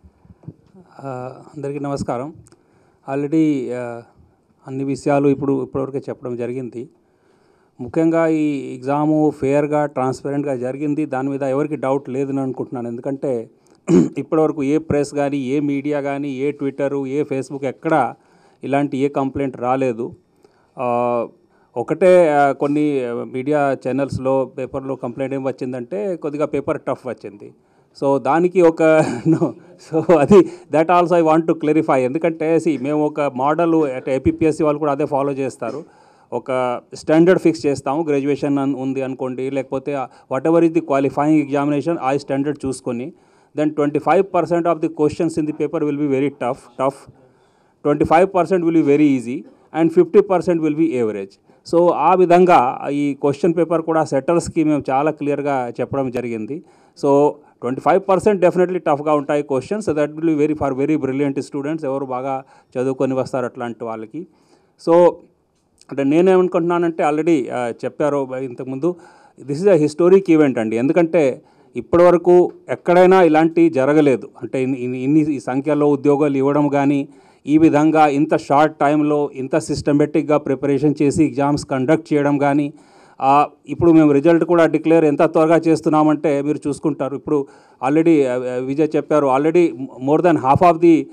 ఆ, అందరికీ నమస్కారం ఆల్రెడీ ఆ, అన్ని విషయాలు ఇప్పుడు ఇప్పటివరకే చెప్పడం జరిగింది ముఖ్యంగా ఈ ఎగ్జాము ఫేర్గా ట్రాన్స్పరెంట్గా జరిగింది దాని మీద ఎవరికి డౌట్ లేదని అనుకుంటున్నాను ఎందుకంటే ఇప్పటివరకు ఏ ప్రెస్ కానీ ఏ మీడియా కానీ ఏ ట్విట్టరు ఏ ఫేస్బుక్ ఎక్కడ ఇలాంటి ఏ కంప్లైంట్ రాలేదు ఆ, ఒకటే ఆ, కొన్ని మీడియా ఛానల్స్లో పేపర్లో కంప్లైంట్ ఏం వచ్చిందంటే కొద్దిగా పేపర్ టఫ్ వచ్చింది సో దానికి ఒక సో అది that also I want to clarify ఎందుకంటే సి మేము ఒక మోడల్ అంటే ఏపీఎస్సి వాళ్ళు కూడా అదే ఫాలో చేస్తారు ఒక స్టాండర్డ్ ఫిక్స్ చేస్తాము గ్రాడ్యుయేషన్ అన్- ఉంది అనుకోండి లేకపోతే whatever is the qualifying examination ఆ స్టాండర్డ్ చూసుకొని then twenty five percent of the questions in the paper will be very tough tough twenty five percent will be very easy and fifty percent will be average so ఆ విధంగా ఈ question paper కూడా సెటర్స్కి మేము చాలా క్లియర్గా చెప్పడం జరిగింది so twenty five percent definitely టఫ్గా ఉంటాయి questions that will be very for very brilliant students ఎవరు బాగా చదువుకొని వస్తారు అట్లాంటి వాళ్ళకి సో అంటే నేనేమనుకుంటున్నానంటే ఆల్రెడీ చెప్పారు ఇంతకుముందు this is a historic event అండి ఎందుకంటే ఇప్పటివరకు ఎక్కడైనా ఇలాంటి జరగలేదు అంటే ఇన్ని- ఇన్ని ఇన్ని ఈ సంఖ్యలో ఉద్యోగాలు ఇవ్వడం కానీ ఈ విధంగా ఇంత షార్ట్ టైంలో ఇంత సిస్టమేటిక్గా ప్రిపరేషన్ చేసి ఎగ్జామ్స్ కండక్ట్ చేయడం కానీ ఆ, ఇప్పుడు మేము రిజల్ట్ కూడా డిక్లేర్ ఎంత త్వరగా చేస్తున్నామంటే మీరు చూసుకుంటారు ఇప్పుడు ఆల్రెడీ విజయ్ చెప్పారు already more than half of the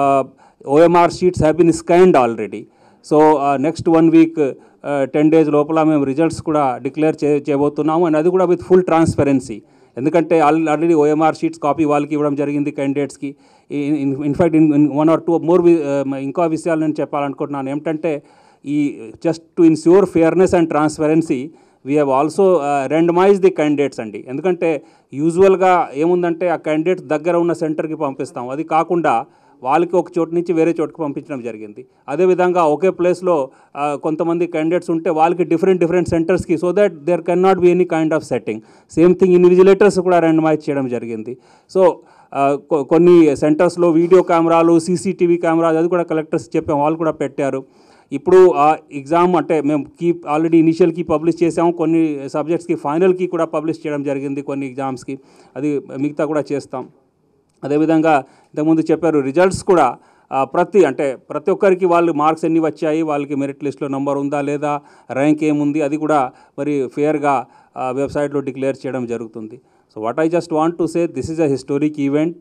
OMR sheets have been scanned already so next one week ten days లోపల మేము రిజల్ట్స్ కూడా డిక్లేర్ చే చేయబోతున్నాము అండ్ అది కూడా విత్ ఫుల్ ట్రాన్స్పరెన్సీ ఎందుకంటే all already OMR sheets copy వాళ్ళకి ఇవ్వడం జరిగింది క్యాండిడేట్స్కి in fact in one or two more ఇంకా విషయాలు నేను చెప్పాలనుకుంటున్నాను ఏమిటంటే ఈ just to ensure fairness and transparency we have also randomise the candidates అండి ఎందుకంటే యూజువల్గా ఏముందంటే ఆ క్యాండిడేట్స్ దగ్గర ఉన్న సెంటర్కి పంపిస్తాం అది కాకుండా వాళ్ళకి ఒక చోటు నుంచి వేరే చోటుకి పంపించడం జరిగింది అదేవిధంగా ఒకే ప్లేస్లో ఆ, కొంతమంది క్యాండిడేట్స్ ఉంటే వాళ్ళకి డిఫరెంట్ డిఫరెంట్ సెంటర్స్కి so that there can not be any kind of setting same thing invigilators కూడా రెండమైజ్ చేయడం జరిగింది సో ఆ, కొ- కొన్ని సెంటర్స్లో వీడియో కెమెరాలు సీసీటీవీ కెమెరాలు అది కూడా కలెక్టర్స్ చెప్పాం వాళ్ళు కూడా పెట్టారు ఇప్పుడు ఆ ఎగ్జామ్ అంటే మేము కీ ఆల్రెడీ ఇనిషియల్కి పబ్లిష్ చేసాము కొన్ని సబ్జెక్ట్స్కి ఫైనల్కి కూడా పబ్లిష్ చేయడం జరిగింది కొన్ని ఎగ్జామ్స్కి అది మిగతా కూడా చేస్తాం అదేవిధంగా ఇంతకుముందు చెప్పారు రిజల్ట్స్ కూడా ఆ, ప్రతి అంటే ప్రతి ఒక్కరికి వాళ్ళు మార్క్స్ ఎన్ని వచ్చాయి వాళ్ళకి మెరిట్ లిస్ట్లో నెంబర్ ఉందా లేదా ర్యాంక్ ఏముంది అది కూడా మరి ఫేర్గా వెబ్సైట్లో డిక్లేర్ చేయడం జరుగుతుంది so what I just want to say this is a historic event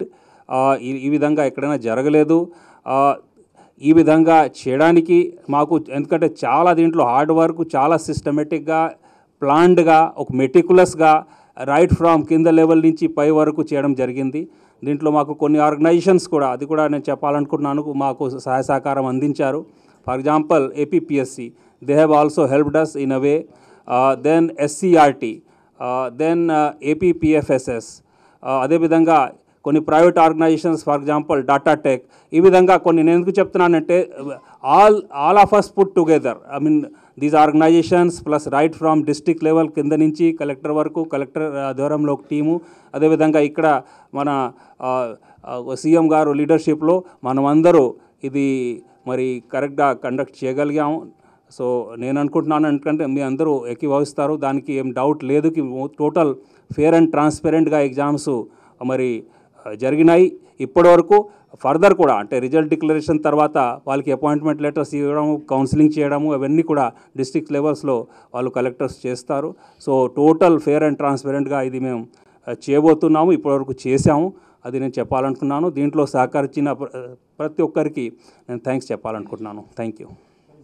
ఈ విధంగా ఎక్కడైనా జరగలేదు ఆ, ఈ విధంగా చేయడానికి మాకు ఎందుకంటే చాలా దీంట్లో హార్డ్ వర్క్ చాలా సిస్టమేటిక్గా ప్లాన్డ్గా ఒక మెటికులస్గా రైట్ ఫ్రమ్ కింద లెవెల్ నుంచి పై వరకు చేయడం జరిగింది దీంట్లో మాకు కొన్ని ఆర్గనైజేషన్స్ కూడా అది కూడా నేను చెప్పాలనుకుంటున్నాను మాకు సహాయ సహకారం అందించారు for example APPSC they have also helped us in a way then SCERT then APPFSS అదేవిధంగా కొన్ని private organisations for example data tech ఈ విధంగా కొన్ని నేను ఎందుకు చెప్తున్నానంటే all all of us put together I mean these organisations plus right from district level కింద నుంచి కలెక్టర్ వరకు కలెక్టర్ ఆధ్వర్యంలో ఒక టీము అదేవిధంగా ఇక్కడ మన సీఎం గారు లీడర్షిప్లో మనమందరూ ఇది మరి కరెక్ట్గా కండక్ట్ చేయగలిగాము సో నేను అనుకుంటున్నాను ఎందుకంటే మీ అందరూ ఎక్కిభవిస్తారు దానికి ఏం డౌట్ లేదు కి టోటల్ ఫేర్ అండ్ ట్రాన్స్పరెంట్గా ఎగ్జామ్స్ మరి ఆ, జరిగినాయి ఇప్పటివరకు ఫర్దర్ కూడా అంటే రిజల్ట్ డిక్లరేషన్ తర్వాత వాళ్ళకి అపాయింట్మెంట్ లెటర్స్ ఇవ్వడం కౌన్సిలింగ్ చేయడము అవన్నీ కూడా డిస్ట్రిక్ట్ లెవెల్స్లో వాళ్ళు కలెక్టర్స్ చేస్తారు సో టోటల్ ఫేర్ అండ్ ట్రాన్స్పరెంట్గా ఇది మేము ఆ, చేయబోతున్నాము ఇప్పటివరకు చేశాము అది నేను చెప్పాలనుకున్నాను దీంట్లో సహకరించిన ప్ర- ప్రతి ఒక్కరికి నేను థ్యాంక్స్ చెప్పాలనుకుంటున్నాను thank you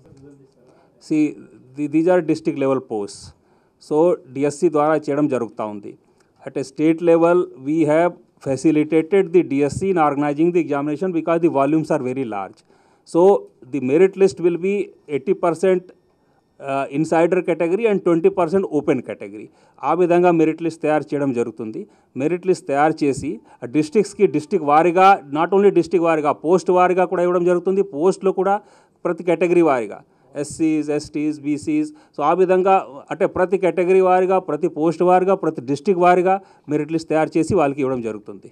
see these are district level post so DSC ద్వారా చేయడం జరుగుతూ ఉంది at a state level we have facilitated the DSC in organising the examination because the volumes are very large so the merit list will be eighty percent insider category and twenty percent open category ఆ విధంగా merit list తయారు చేయడం జరుగుతుంది merit list తయారు చేసి ఆ డిస్ట్రిక్ట్స్కి district వారీగా నాట్ ఓన్లీ డిస్ట్రిక్ట్ వారీగా పోస్ట్ వారీగా కూడా ఇవ్వడం జరుగుతుంది పోస్ట్లో కూడా ప్రతి కేటగిరీ వారీగా ఎస్సీస్ ఎస్టీస్ బీసీస్ సో ఆ విధంగా అంటే ప్రతి కేటగిరీ వారీగా ప్రతి పోస్ట్ వారీగా ప్రతి డిస్ట్రిక్ట్ వారీగా మెరిట్ లిస్ట్ తయారు చేసి వాళ్ళకి ఇవ్వడం జరుగుతుంది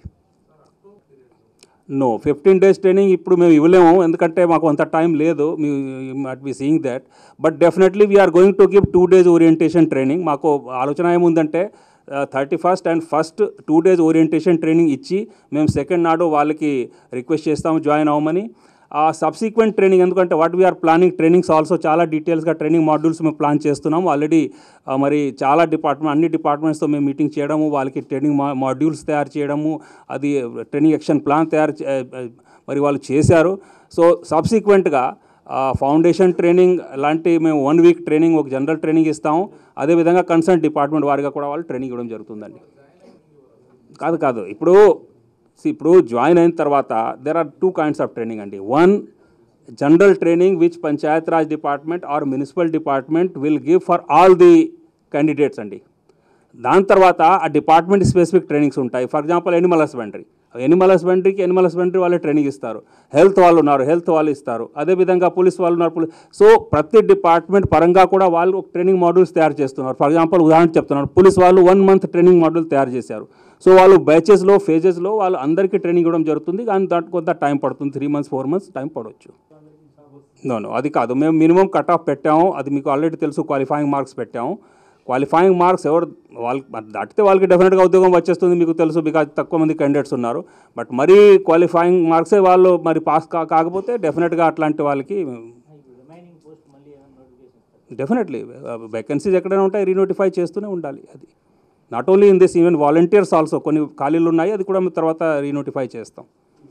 నో ఫిఫ్టీన్ డేస్ ట్రైనింగ్ ఇప్పుడు మేము ఇవ్వలేము ఎందుకంటే మాకు అంత టైం లేదు మీ must be seeing that but definitely we're going to give two days orientation training మాకు ఆలోచన ఏముందంటే thirty first and first two days orientation training ఇచ్చి మేము సెకండ్ నాడు వాళ్ళకి రిక్వెస్ట్ చేస్తాము జాయిన్ అవ్వమని ఆ సబ్సీక్వెంట్ ట్రైనింగ్ ఎందుకంటే what we are planning trainings also చాలా డీటెయిల్స్గా ట్రైనింగ్ మాడ్యూల్స్ మేము ప్లాన్ చేస్తున్నాము ఆల్రెడీ మరి చాలా డిపార్ట్మెంట్ అన్ని డిపార్ట్మెంట్స్తో మేము మీటింగ్ చేయడము వాళ్ళకి ట్రైనింగ్ మా మాడ్యూల్స్ తయారు చేయడము అది ట్రైనింగ్ యాక్షన్ ప్లాన్ తయారు చే- ఆ, మరి వాళ్ళు చేశారు సో సబ్సీక్వెంట్గా ఫౌండేషన్ ట్రైనింగ్ లాంటి మేము వన్ వీక్ ట్రైనింగ్ ఒక జనరల్ ట్రైనింగ్ ఇస్తాము అదేవిధంగా కన్సర్న్ డిపార్ట్మెంట్ వారిగా కూడా వాళ్ళు ట్రైనింగ్ ఇవ్వడం జరుగుతుందండి కాదు కాదు ఇప్పుడు see, ఇప్పుడు జాయిన్ అయిన తర్వాత there are two kinds of training అండి one general training which panchayat raj department or municipal department will give for all the candidates అండి దాని తర్వాత ఆ డిపార్ట్మెంట్ స్పెసిఫిక్ ట్రైనింగ్స్ ఉంటాయి for example animal husbandry animal హస్బెండరీకి ఎనిమల్ హస్బెండరీ వాళ్ళే ట్రైనింగ్ ఇస్తారు health వాళ్ళు ఉన్నారు హెల్త్ వాళ్ళు ఇస్తారు అదేవిధంగా పోలీస్ వాళ్ళు ఉన్నారు పోలీస్ సో ప్రతి డిపార్ట్మెంట్ పరంగా కూడా వాళ్ళు ఒక ట్రైనింగ్ మాడ్యూల్స్ తయారు చేస్తున్నారు ఫర్ ఎగ్జాంపుల్ ఉదాహరణ చెప్తున్నారు పోలీస్ వాళ్ళు వన్ మంత్ ట్రైనింగ్ మాడ్యూల్ తయారు చేశారు సో వాళ్ళు బ్యాచెస్లో ఫేజెస్లో వాళ్ళు అందరికీ ట్రైనింగ్ ఇవ్వడం జరుగుతుంది కానీ దాంట్లో కొంత టైం పడుతుంది three months four months time పడవచ్చు నో నో అది కాదు మేము మినిమం కట్ ఆఫ్ పెట్టాము అది మీకు ఆల్రెడీ తెలుసు క్వాలిఫైయింగ్ మార్క్స్ పెట్టాము క్వాలిఫైయింగ్ మార్క్స్ ఎవరు వాళ్ళకి మరి దాటితే వాళ్ళకి డెఫినెట్గా ఉద్యోగం వచ్చేస్తుంది మీకు తెలుసు బికాజ్ తక్కువ మంది క్యాండిడేట్స్ ఉన్నారు బట్ మరీ క్వాలిఫైయింగ్ మార్క్సే వాళ్ళు మరి పాస్ కా కాకపోతే డెఫినెట్గా అట్లాంటి వాళ్ళకి డెఫినెట్లీ వేకెన్సీస్ ఎక్కడైనా ఉంటాయి రీనోటిఫై చేస్తూనే ఉండాలి అది not only in this even volunteers also కొన్ని ఖాళీలు ఉన్నాయి అది కూడా మేము తర్వాత రీనోటిఫై చేస్తాం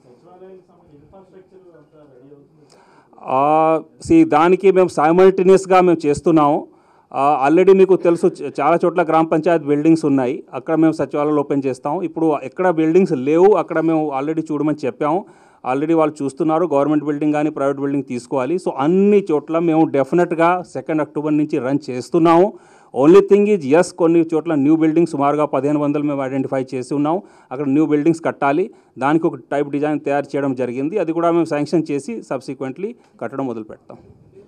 సి దానికి మేము సైమల్టేనియస్గా మేము చేస్తున్నాము ఆల్రెడీ మీకు తెలుసు చ- చాలా చోట్ల గ్రామ పంచాయత్ బిల్డింగ్స్ ఉన్నాయి అక్కడ మేము సచివాలయాలు ఓపెన్ చేస్తాం ఇప్పుడు ఎక్కడ బిల్డింగ్స్ లేవు అక్కడ మేము ఆల్రెడీ చూడమని చెప్పాము ఆల్రెడీ వాళ్ళు చూస్తున్నారు గవర్నమెంట్ బిల్డింగ్ కానీ ప్రైవేట్ బిల్డింగ్ తీసుకోవాలి సో అన్ని చోట్ల మేము డెఫినెట్గా సెకండ్ అక్టోబర్ నుంచి రన్ చేస్తున్నాము ఓన్లీ థింగ్ ఈజ్ ఎస్ కొన్ని చోట్ల న్యూ బిల్డింగ్స్ సుమారుగా పదిహేను వందలు మేము ఐడెంటిఫై చేసి ఉన్నాం అక్కడ న్యూ బిల్డింగ్స్ కట్టాలి దానికి ఒక టైప్ డిజైన్ తయారు చేయడం జరిగింది అది కూడా మేము శాంక్షన్ చేసి సబ్సిక్వెంట్లీ కట్టడం మొదలు పెడతాం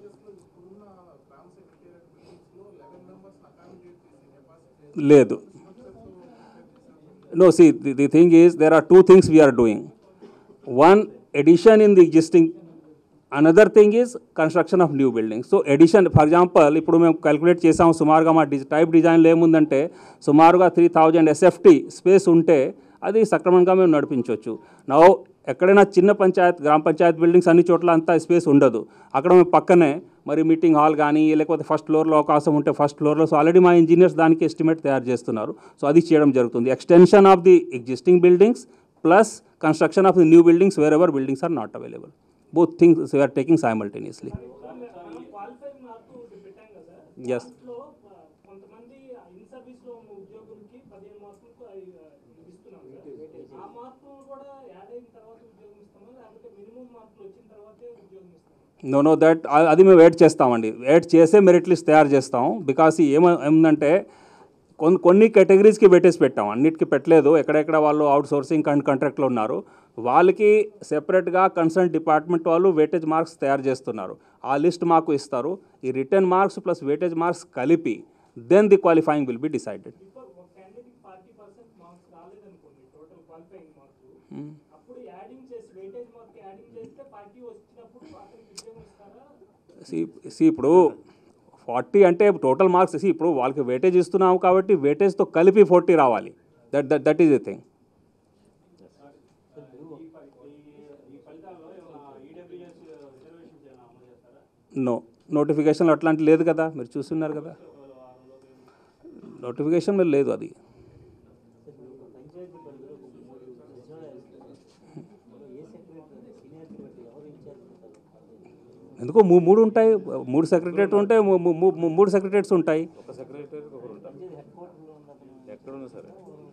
లేదు no see the, the thing is there are two things we are doing one addition in the existing another thing is construction of new building so addition for example ఇప్పుడు మేము calculate చేసాము సుమారుగా మా డిజ type డిజైన్లో ఏముందంటే సుమారుగా three thousand SFT space ఉంటే అది సక్రమంగా మేము నడిపించవచ్చు నో ఎక్కడైనా చిన్న పంచాయత్ గ్రామ పంచాయత్ బిల్డింగ్స్ అన్ని చోట్ల అంతా స్పేస్ ఉండదు అక్కడ మేము పక్కనే మరి మీటింగ్ హాల్ కానీ లేకపోతే ఫస్ట్ ఫ్లోర్లో అవకాశం ఉంటే ఫస్ట్ ఫ్లోర్లో సో ఆల్రెడీ మా ఇంజనీర్స్ దానికి ఎస్టిమేట్ తయారు చేస్తున్నారు సో అది చేయడం జరుగుతుంది extension of the existing buildings plus construction of the new buildings wherever buildings are not available both things we are taking simultaneously yes కొంతమంది ఇన్ సర్వీస్ లో ఉన్న ఉద్యోగులకి పదిహేను మార్కులకు అవి, ఆ, ఇస్తున్నాం సార్. ఆ మార్కులు కూడా యాడ్ అయిన తర్వాత ఉద్యోగం ఇస్తామా లేకపోతే మినిమం మార్కులు వచ్చిన తర్వాతే ఉద్యోగం ఇస్తామా నో నో దట్ అది మేము వెయిట్ చేస్తామండి వెయిట్ చేసే మెరిట్ లిస్ట్ తయారు చేస్తాం బికాస్ ఏమ ఏముందంటే కొన్ని కొన్ని కేటగిరీస్కి పెట్టేసి పెట్టాం అన్నిటికీ పెట్టలేదు ఎక్కడెక్కడ వాళ్ళు అవుట్ సోర్సింగ్ అండ్ కాంట్రాక్ట్లో ఉన్నారు వాళ్ళకి సెపరేట్గా కన్సర్న్ డిపార్ట్మెంట్ వాళ్ళు వెయిటేజ్ మార్క్స్ తయారు చేస్తున్నారు ఆ లిస్ట్ మాకు ఇస్తారు ఈ written marks plus weightage marks కలిపి then the qualifying will be decided ఒక క్యాండిడేట్ ఫార్టీ పర్సెంట్ మార్క్స్ రాలేదనుకోండి టోటల్ క్వాలిఫైయింగ్ మార్క్స్ అప్పుడు యాడింగ్ చేసి వెయిటేజ్ మార్క్ యాడింగ్ చేస్తే పార్టీ వచ్చినప్పుడు అతనికి ఉద్యోగం ఇస్తారా సి సి ఇప్పుడు ఫార్టీ అంటే టోటల్ మార్క్స్ సి ఇప్పుడు వాళ్ళకి వెయిటేజ్ ఇస్తున్నాము కాబట్టి వెయిటేజ్తో కలిపి ఫార్టీ రావాలి that that that is the thing no notification అట్లాంటి లేదు కదా మీరు చూస్తున్నారు కదా నోటిఫికేషన్ మీద లేదు అది ఎందుకో మూ- మూడు ఉంటాయి మూడు సెక్రటరేట్ ఉంటాయి మూ- మూ- మూ- మూడు సెక్రటరేట్స్ ఉంటాయి ఒక సెక్రటరీ ఒకరు ఉంటారు ఎక్కడున్నా సరే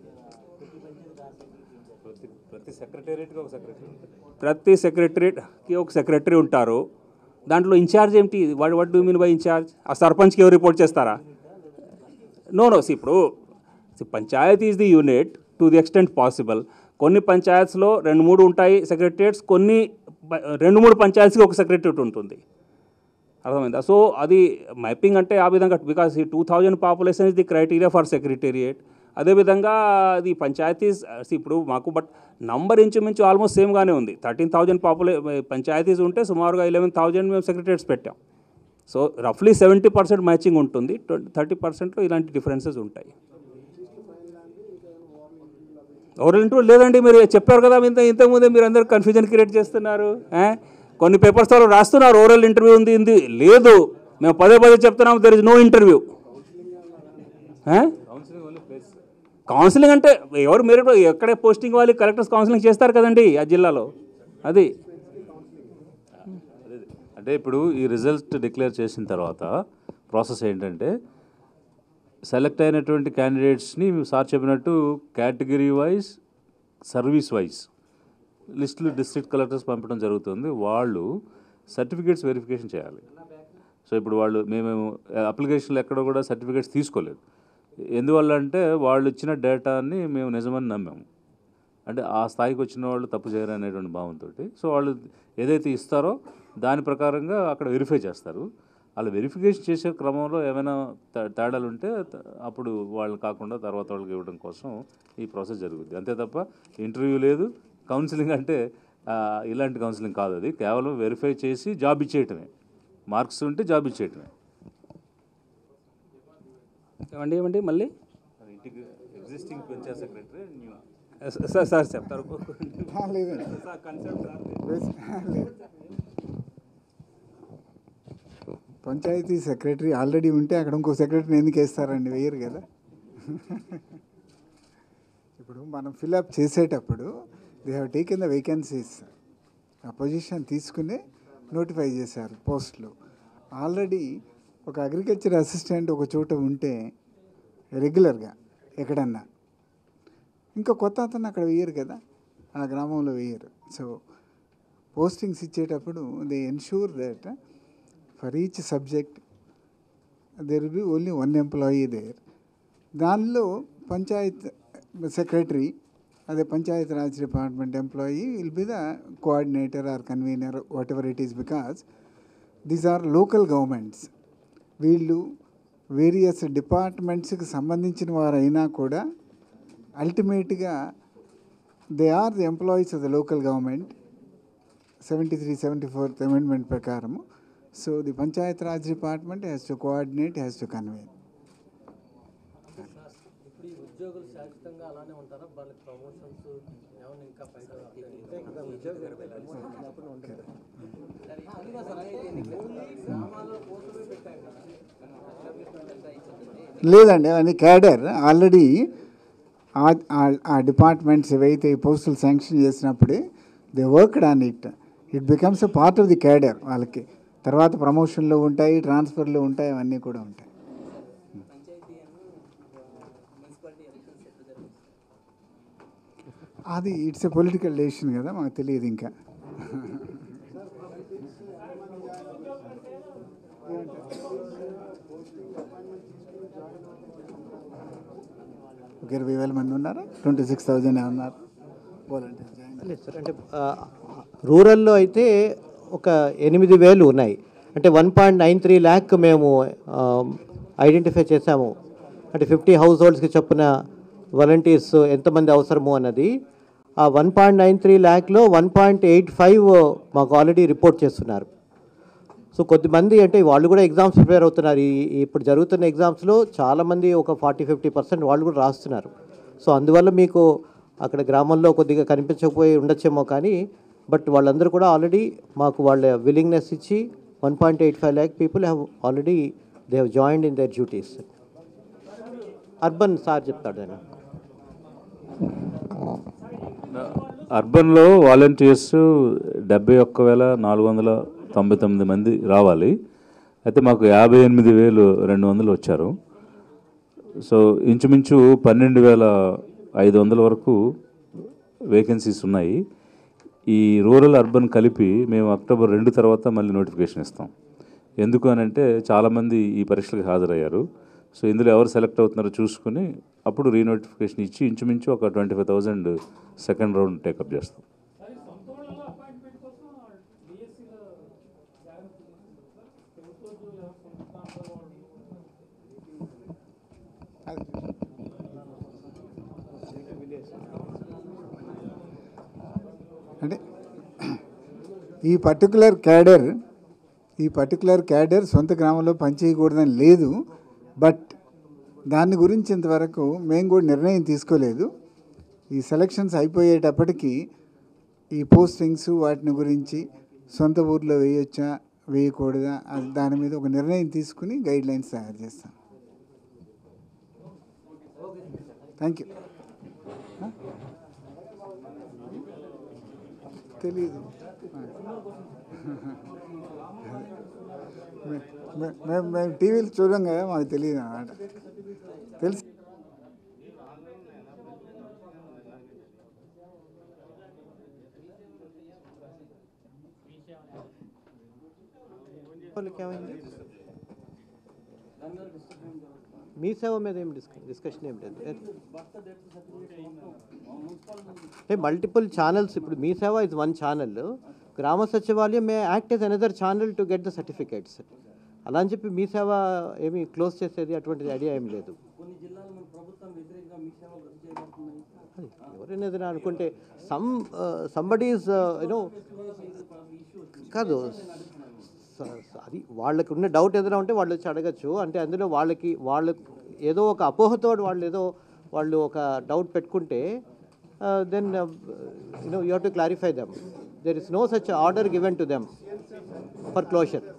ప్రతి ప్రతి సెక్రటేరియట్కి ఒక సెక్రటరీ ఉంటారు ప్రతి సెక్రటరీకి ఒక సెక్రటరీ ఉంటారు దాంట్లో ఇన్ఛార్జ్ ఏమిటి what what do mean by incharge ఆ సర్పంచ్కి ఎవరు రిపోర్ట్ చేస్తారా నో నో సి ఇప్పుడు panchayat is the unit to the extent possible కొన్ని పంచాయత్స్లో రెండు మూడు ఉంటాయి సెక్రటరియట్స్ కొన్ని ప- రెండు మూడు పంచాయత్స్కి ఒక సెక్రటరియట్ ఉంటుంది అర్థమైందా సో అది మ్యాపింగ్ అంటే ఆ విధంగా బికాస్ ఈ two thousand population is the criteria for secretariat అదేవిధంగా అది పంచాయతీస్ ఇప్పుడు మాకు బట్ నంబర్ ఇంచుమించు ఆల్మోస్ట్ సేమ్గానే ఉంది థర్టీన్ థౌజండ్ పాపులే పంచాయతీస్ ఉంటే సుమారుగా ఎలెవెన్ థౌజండ్ మేము సెక్రటరీస్ పెట్టాం సో రఫ్లీ సెవెంటీ పర్సెంట్ మ్యాచింగ్ ఉంటుంది ట్వంటీ థర్టీ పర్సెంట్లో ఇలాంటి డిఫరెన్సెస్ ఉంటాయి ఓరల్ ఇంటర్వ్యూ లేదండి మీరు చెప్పారు కదా ఇంత ఇంతకుముందే మీరు అందరూ కన్ఫ్యూజన్ క్రియేట్ చేస్తున్నారు ఏ? కొన్ని పేపర్స్ వాళ్ళు రాస్తున్నారు ఓరల్ ఇంటర్వ్యూ ఉంది ఉంది లేదు మేము పదే పదే చెప్తున్నాం there is no interview counselling only place counselling అంటే ఎవరు మీరు ఎక్కడే పోస్టింగ్ వాళ్ళు కలెక్టర్స్ కౌన్సిలింగ్ చేస్తారు కదండి ఆ జిల్లాలో అది అదే అంటే ఇప్పుడు ఈ రిజల్ట్ డిక్లేర్ చేసిన తర్వాత ప్రాసెస్ ఏంటంటే సెలెక్ట్ అయినటువంటి క్యాండిడేట్స్ని సార్ చెప్పినట్టు కేటగిరీ వైజ్ సర్వీస్ వైజ్ లిస్టులు డిస్ట్రిక్ట్ కలెక్టర్స్ పంపడం జరుగుతుంది వాళ్ళు సర్టిఫికేట్స్ వెరిఫికేషన్ చేయాలి సో ఇప్పుడు వాళ్ళు మేము అప్లికేషన్లు ఎక్కడ కూడా సర్టిఫికేట్స్ తీసుకోలేదు ఎందువల్ల అంటే వాళ్ళు ఇచ్చిన డేటాని మేము నిజమని నమ్మాము అంటే ఆ స్థాయికి వచ్చిన వాళ్ళు తప్పు చేయరు అనేటువంటి భావంతో సో వాళ్ళు ఏదైతే ఇస్తారో దాని ప్రకారంగా అక్కడ వెరిఫై చేస్తారు వాళ్ళు వెరిఫికేషన్ చేసే క్రమంలో ఏమైనా తే- తేడాలు ఉంటే త- అప్పుడు వాళ్ళు కాకుండా తర్వాత వాళ్ళకి ఇవ్వడం కోసం ఈ ప్రాసెస్ జరుగుద్ది అంతే తప్ప ఇంటర్వ్యూ లేదు కౌన్సిలింగ్ అంటే ఆ, ఇలాంటి కౌన్సిలింగ్ కాదు అది కేవలం వెరిఫై చేసి జాబ్ ఇచ్చేయటమే మార్క్స్ ఉంటే జాబ్ ఇచ్చేయటమే ఏమండి ఏమండి మళ్ళీ ఇంటికి existing panchayat secretary new sir sir చెప్తారు లేదండి కన్సెప్ట్ బేస్- లేదు. పంచాయతీ సెక్రటరీ ఆల్రెడీ ఉంటే అక్కడ ఇంకో సెక్రటరీని ఎందుకు వేస్తారండి వేయరు కదా ఇప్పుడు మనం ఫిల్అప్ చేసేటప్పుడు they have taken the vacancies ఆ పొజిషన్ తీసుకుని నోటిఫై చేశారు పోస్టులు ఆల్రెడీ ఒక అగ్రికల్చర్ అసిస్టెంట్ ఒక చోట ఉంటే రెగ్యులర్గా ఎక్కడన్నా ఇంకా కొత్త అతను అక్కడ వేయరు కదా ఆ గ్రామంలో వేయరు సో పోస్టింగ్స్ ఇచ్చేటప్పుడు they ensure that for each subject there will be only one employee there దానిలో పంచాయత్ సెక్రటరీ అదే panchayat raj department employee will be the coordinator or convener whatever it is because these are local governments వీళ్ళు various డిపార్ట్మెంట్స్కి సంబంధించిన వారైనా కూడా అల్టిమేట్గా they are the employees of the local government seventy three seventy fourth amendment ప్రకారము so the panchayat raj department has to coordinate has to convene ఇప్పుడు ఈ ఉద్యోగులు శాశ్వతంగా అలానే ఉంటారా వాళ్ళకి ప్రమోషన్స్ ఏమైనా ఇంకా లేదండి అవన్నీ క్యాడర్ ఆల్రెడీ ఆ- ఆ- ఆ డిపార్ట్మెంట్స్ ఏవైతే ఈ పోస్టులు శాంక్షన్ చేసినప్పుడే they worked on it it becomes a part of the cadre వాళ్ళకి తర్వాత ప్రమోషన్లు ఉంటాయి ట్రాన్స్ఫర్లు ఉంటాయి అవన్నీ కూడా ఉంటాయి అది ఇట్స్ ఎ పొలిటికల్ డెసిషన్ కదా మాకు తెలియదు ఇంకా ఒక ఇరవై వేల మంది ఉన్నారు ట్వంటీ సిక్స్ థౌజండ్ ఉన్నారు వాలంటీర్స్ జాయిన్ లేదు సార్ అంటే ఆ, రూరల్లో అయితే ఒక ఎనిమిది వేలు ఉన్నాయి అంటే one point nine three lakh మేము ఐడెంటిఫై చేశాము అంటే ఫిఫ్టీ హౌస్ హోల్డ్స్కి చొప్పున వాలంటీర్స్ ఎంతమంది అవసరము అన్నది ఆ వన్ పాయింట్ నైన్ త్రీ ల్యాక్లో వన్ పాయింట్ ఎయిట్ ఫైవ్ మాకు ఆల్రెడీ రిపోర్ట్ చేస్తున్నారు సో కొద్దిమంది అంటే వాళ్ళు కూడా ఎగ్జామ్స్ ప్రిపేర్ అవుతున్నారు ఈ ఈ ఇప్పుడు జరుగుతున్న ఎగ్జామ్స్లో చాలామంది ఒక ఫార్టీ ఫిఫ్టీ పర్సెంట్ వాళ్ళు కూడా రాస్తున్నారు సో అందువల్ల మీకు అక్కడ గ్రామంలో కొద్దిగా కనిపించకపోయి ఉండొచ్చేమో కానీ బట్ వాళ్ళందరూ కూడా ఆల్రెడీ మాకు వాళ్ళ విల్లింగ్నెస్ ఇచ్చి one point eight five lakh people have already they have joined in their duties urban sir చెప్తాడు ఆయన అర్బన్లో వాలంటీర్స్ డెబ్బై ఒక్క వేల నాలుగు వందల తొంభై తొమ్మిది మంది రావాలి అయితే మాకు యాభై ఎనిమిది వేలు రెండు వందలు వచ్చారు సో ఇంచుమించు పన్నెండు వేల ఐదు వందల వరకు వేకెన్సీస్ ఉన్నాయి ఈ రూరల్ అర్బన్ కలిపి మేము అక్టోబర్ రెండు తర్వాత మళ్ళీ నోటిఫికేషన్ ఇస్తాం ఎందుకు అని అంటే చాలామంది ఈ పరీక్షలకు హాజరయ్యారు సో ఇందులో ఎవరు సెలెక్ట్ అవుతున్నారో చూసుకుని అప్పుడు రీనోటిఫికేషన్ ఇచ్చి ఇంచుమించు ఒక twenty five thousand second round take up చేస్తాం సార్ ఈ సొంత ఊళ్ళలో అపాయింట్మెంట్ కోసం డిఎస్సీలో జాగ్రత్త సార్ ప్రభుత్వ ఉద్యోగులు ఎవరు సొంత దాంట్లో వాళ్ళు అంటే ఈ పర్టికులర్ క్యాడర్ ఈ పర్టికులర్ క్యాడర్ సొంత గ్రామంలో పనిచేయకూడదని లేదు బట్ దాని గురించి ఇంతవరకు మేము కూడా నిర్ణయం తీసుకోలేదు ఈ సెలక్షన్స్ అయిపోయేటప్పటికి ఈ పోస్టింగ్స్ వాటిని గురించి సొంత ఊర్లో వేయొచ్చా వేయకూడదా అది దాని మీద ఒక నిర్ణయం తీసుకుని గైడ్ లైన్స్ తయారు చేస్తాం థ్యాంక్ యూ తెలీదు మే- మే- మేము మేము టీవీలు చూడం కదా మాకు తెలియదు అన్నమాట తెలుసు వాళ్ళకి ఏమైంది మీ సేవ మీద ఏం డిస్క డిస్కషన్ ఏం లేదు అంటే మల్టిపుల్ ఛానల్స్ ఇప్పుడు మీ సేవ is one channel Grama Sachivalayam may act as another channel to get the certificates అలా అని చెప్పి మీ సేవ ఏమి క్లోజ్ చేసేది అటువంటి ఐడియా ఏం లేదు అది ఎవరైనా ఏదైనా అనుకుంటే సమ్ సంబడి ఈజ్ యూనో కాదు స- స- అది వాళ్ళకి ఉన్న డౌట్ ఏదైనా ఉంటే వాళ్ళు వచ్చి అడగచ్చు అంటే అందులో వాళ్ళకి వాళ్ళు ఏదో ఒక అపోహతో వాళ్ళు ఏదో వాళ్ళు ఒక డౌట్ పెట్టుకుంటే then you know you have to clarify them there is no such order given to them for closure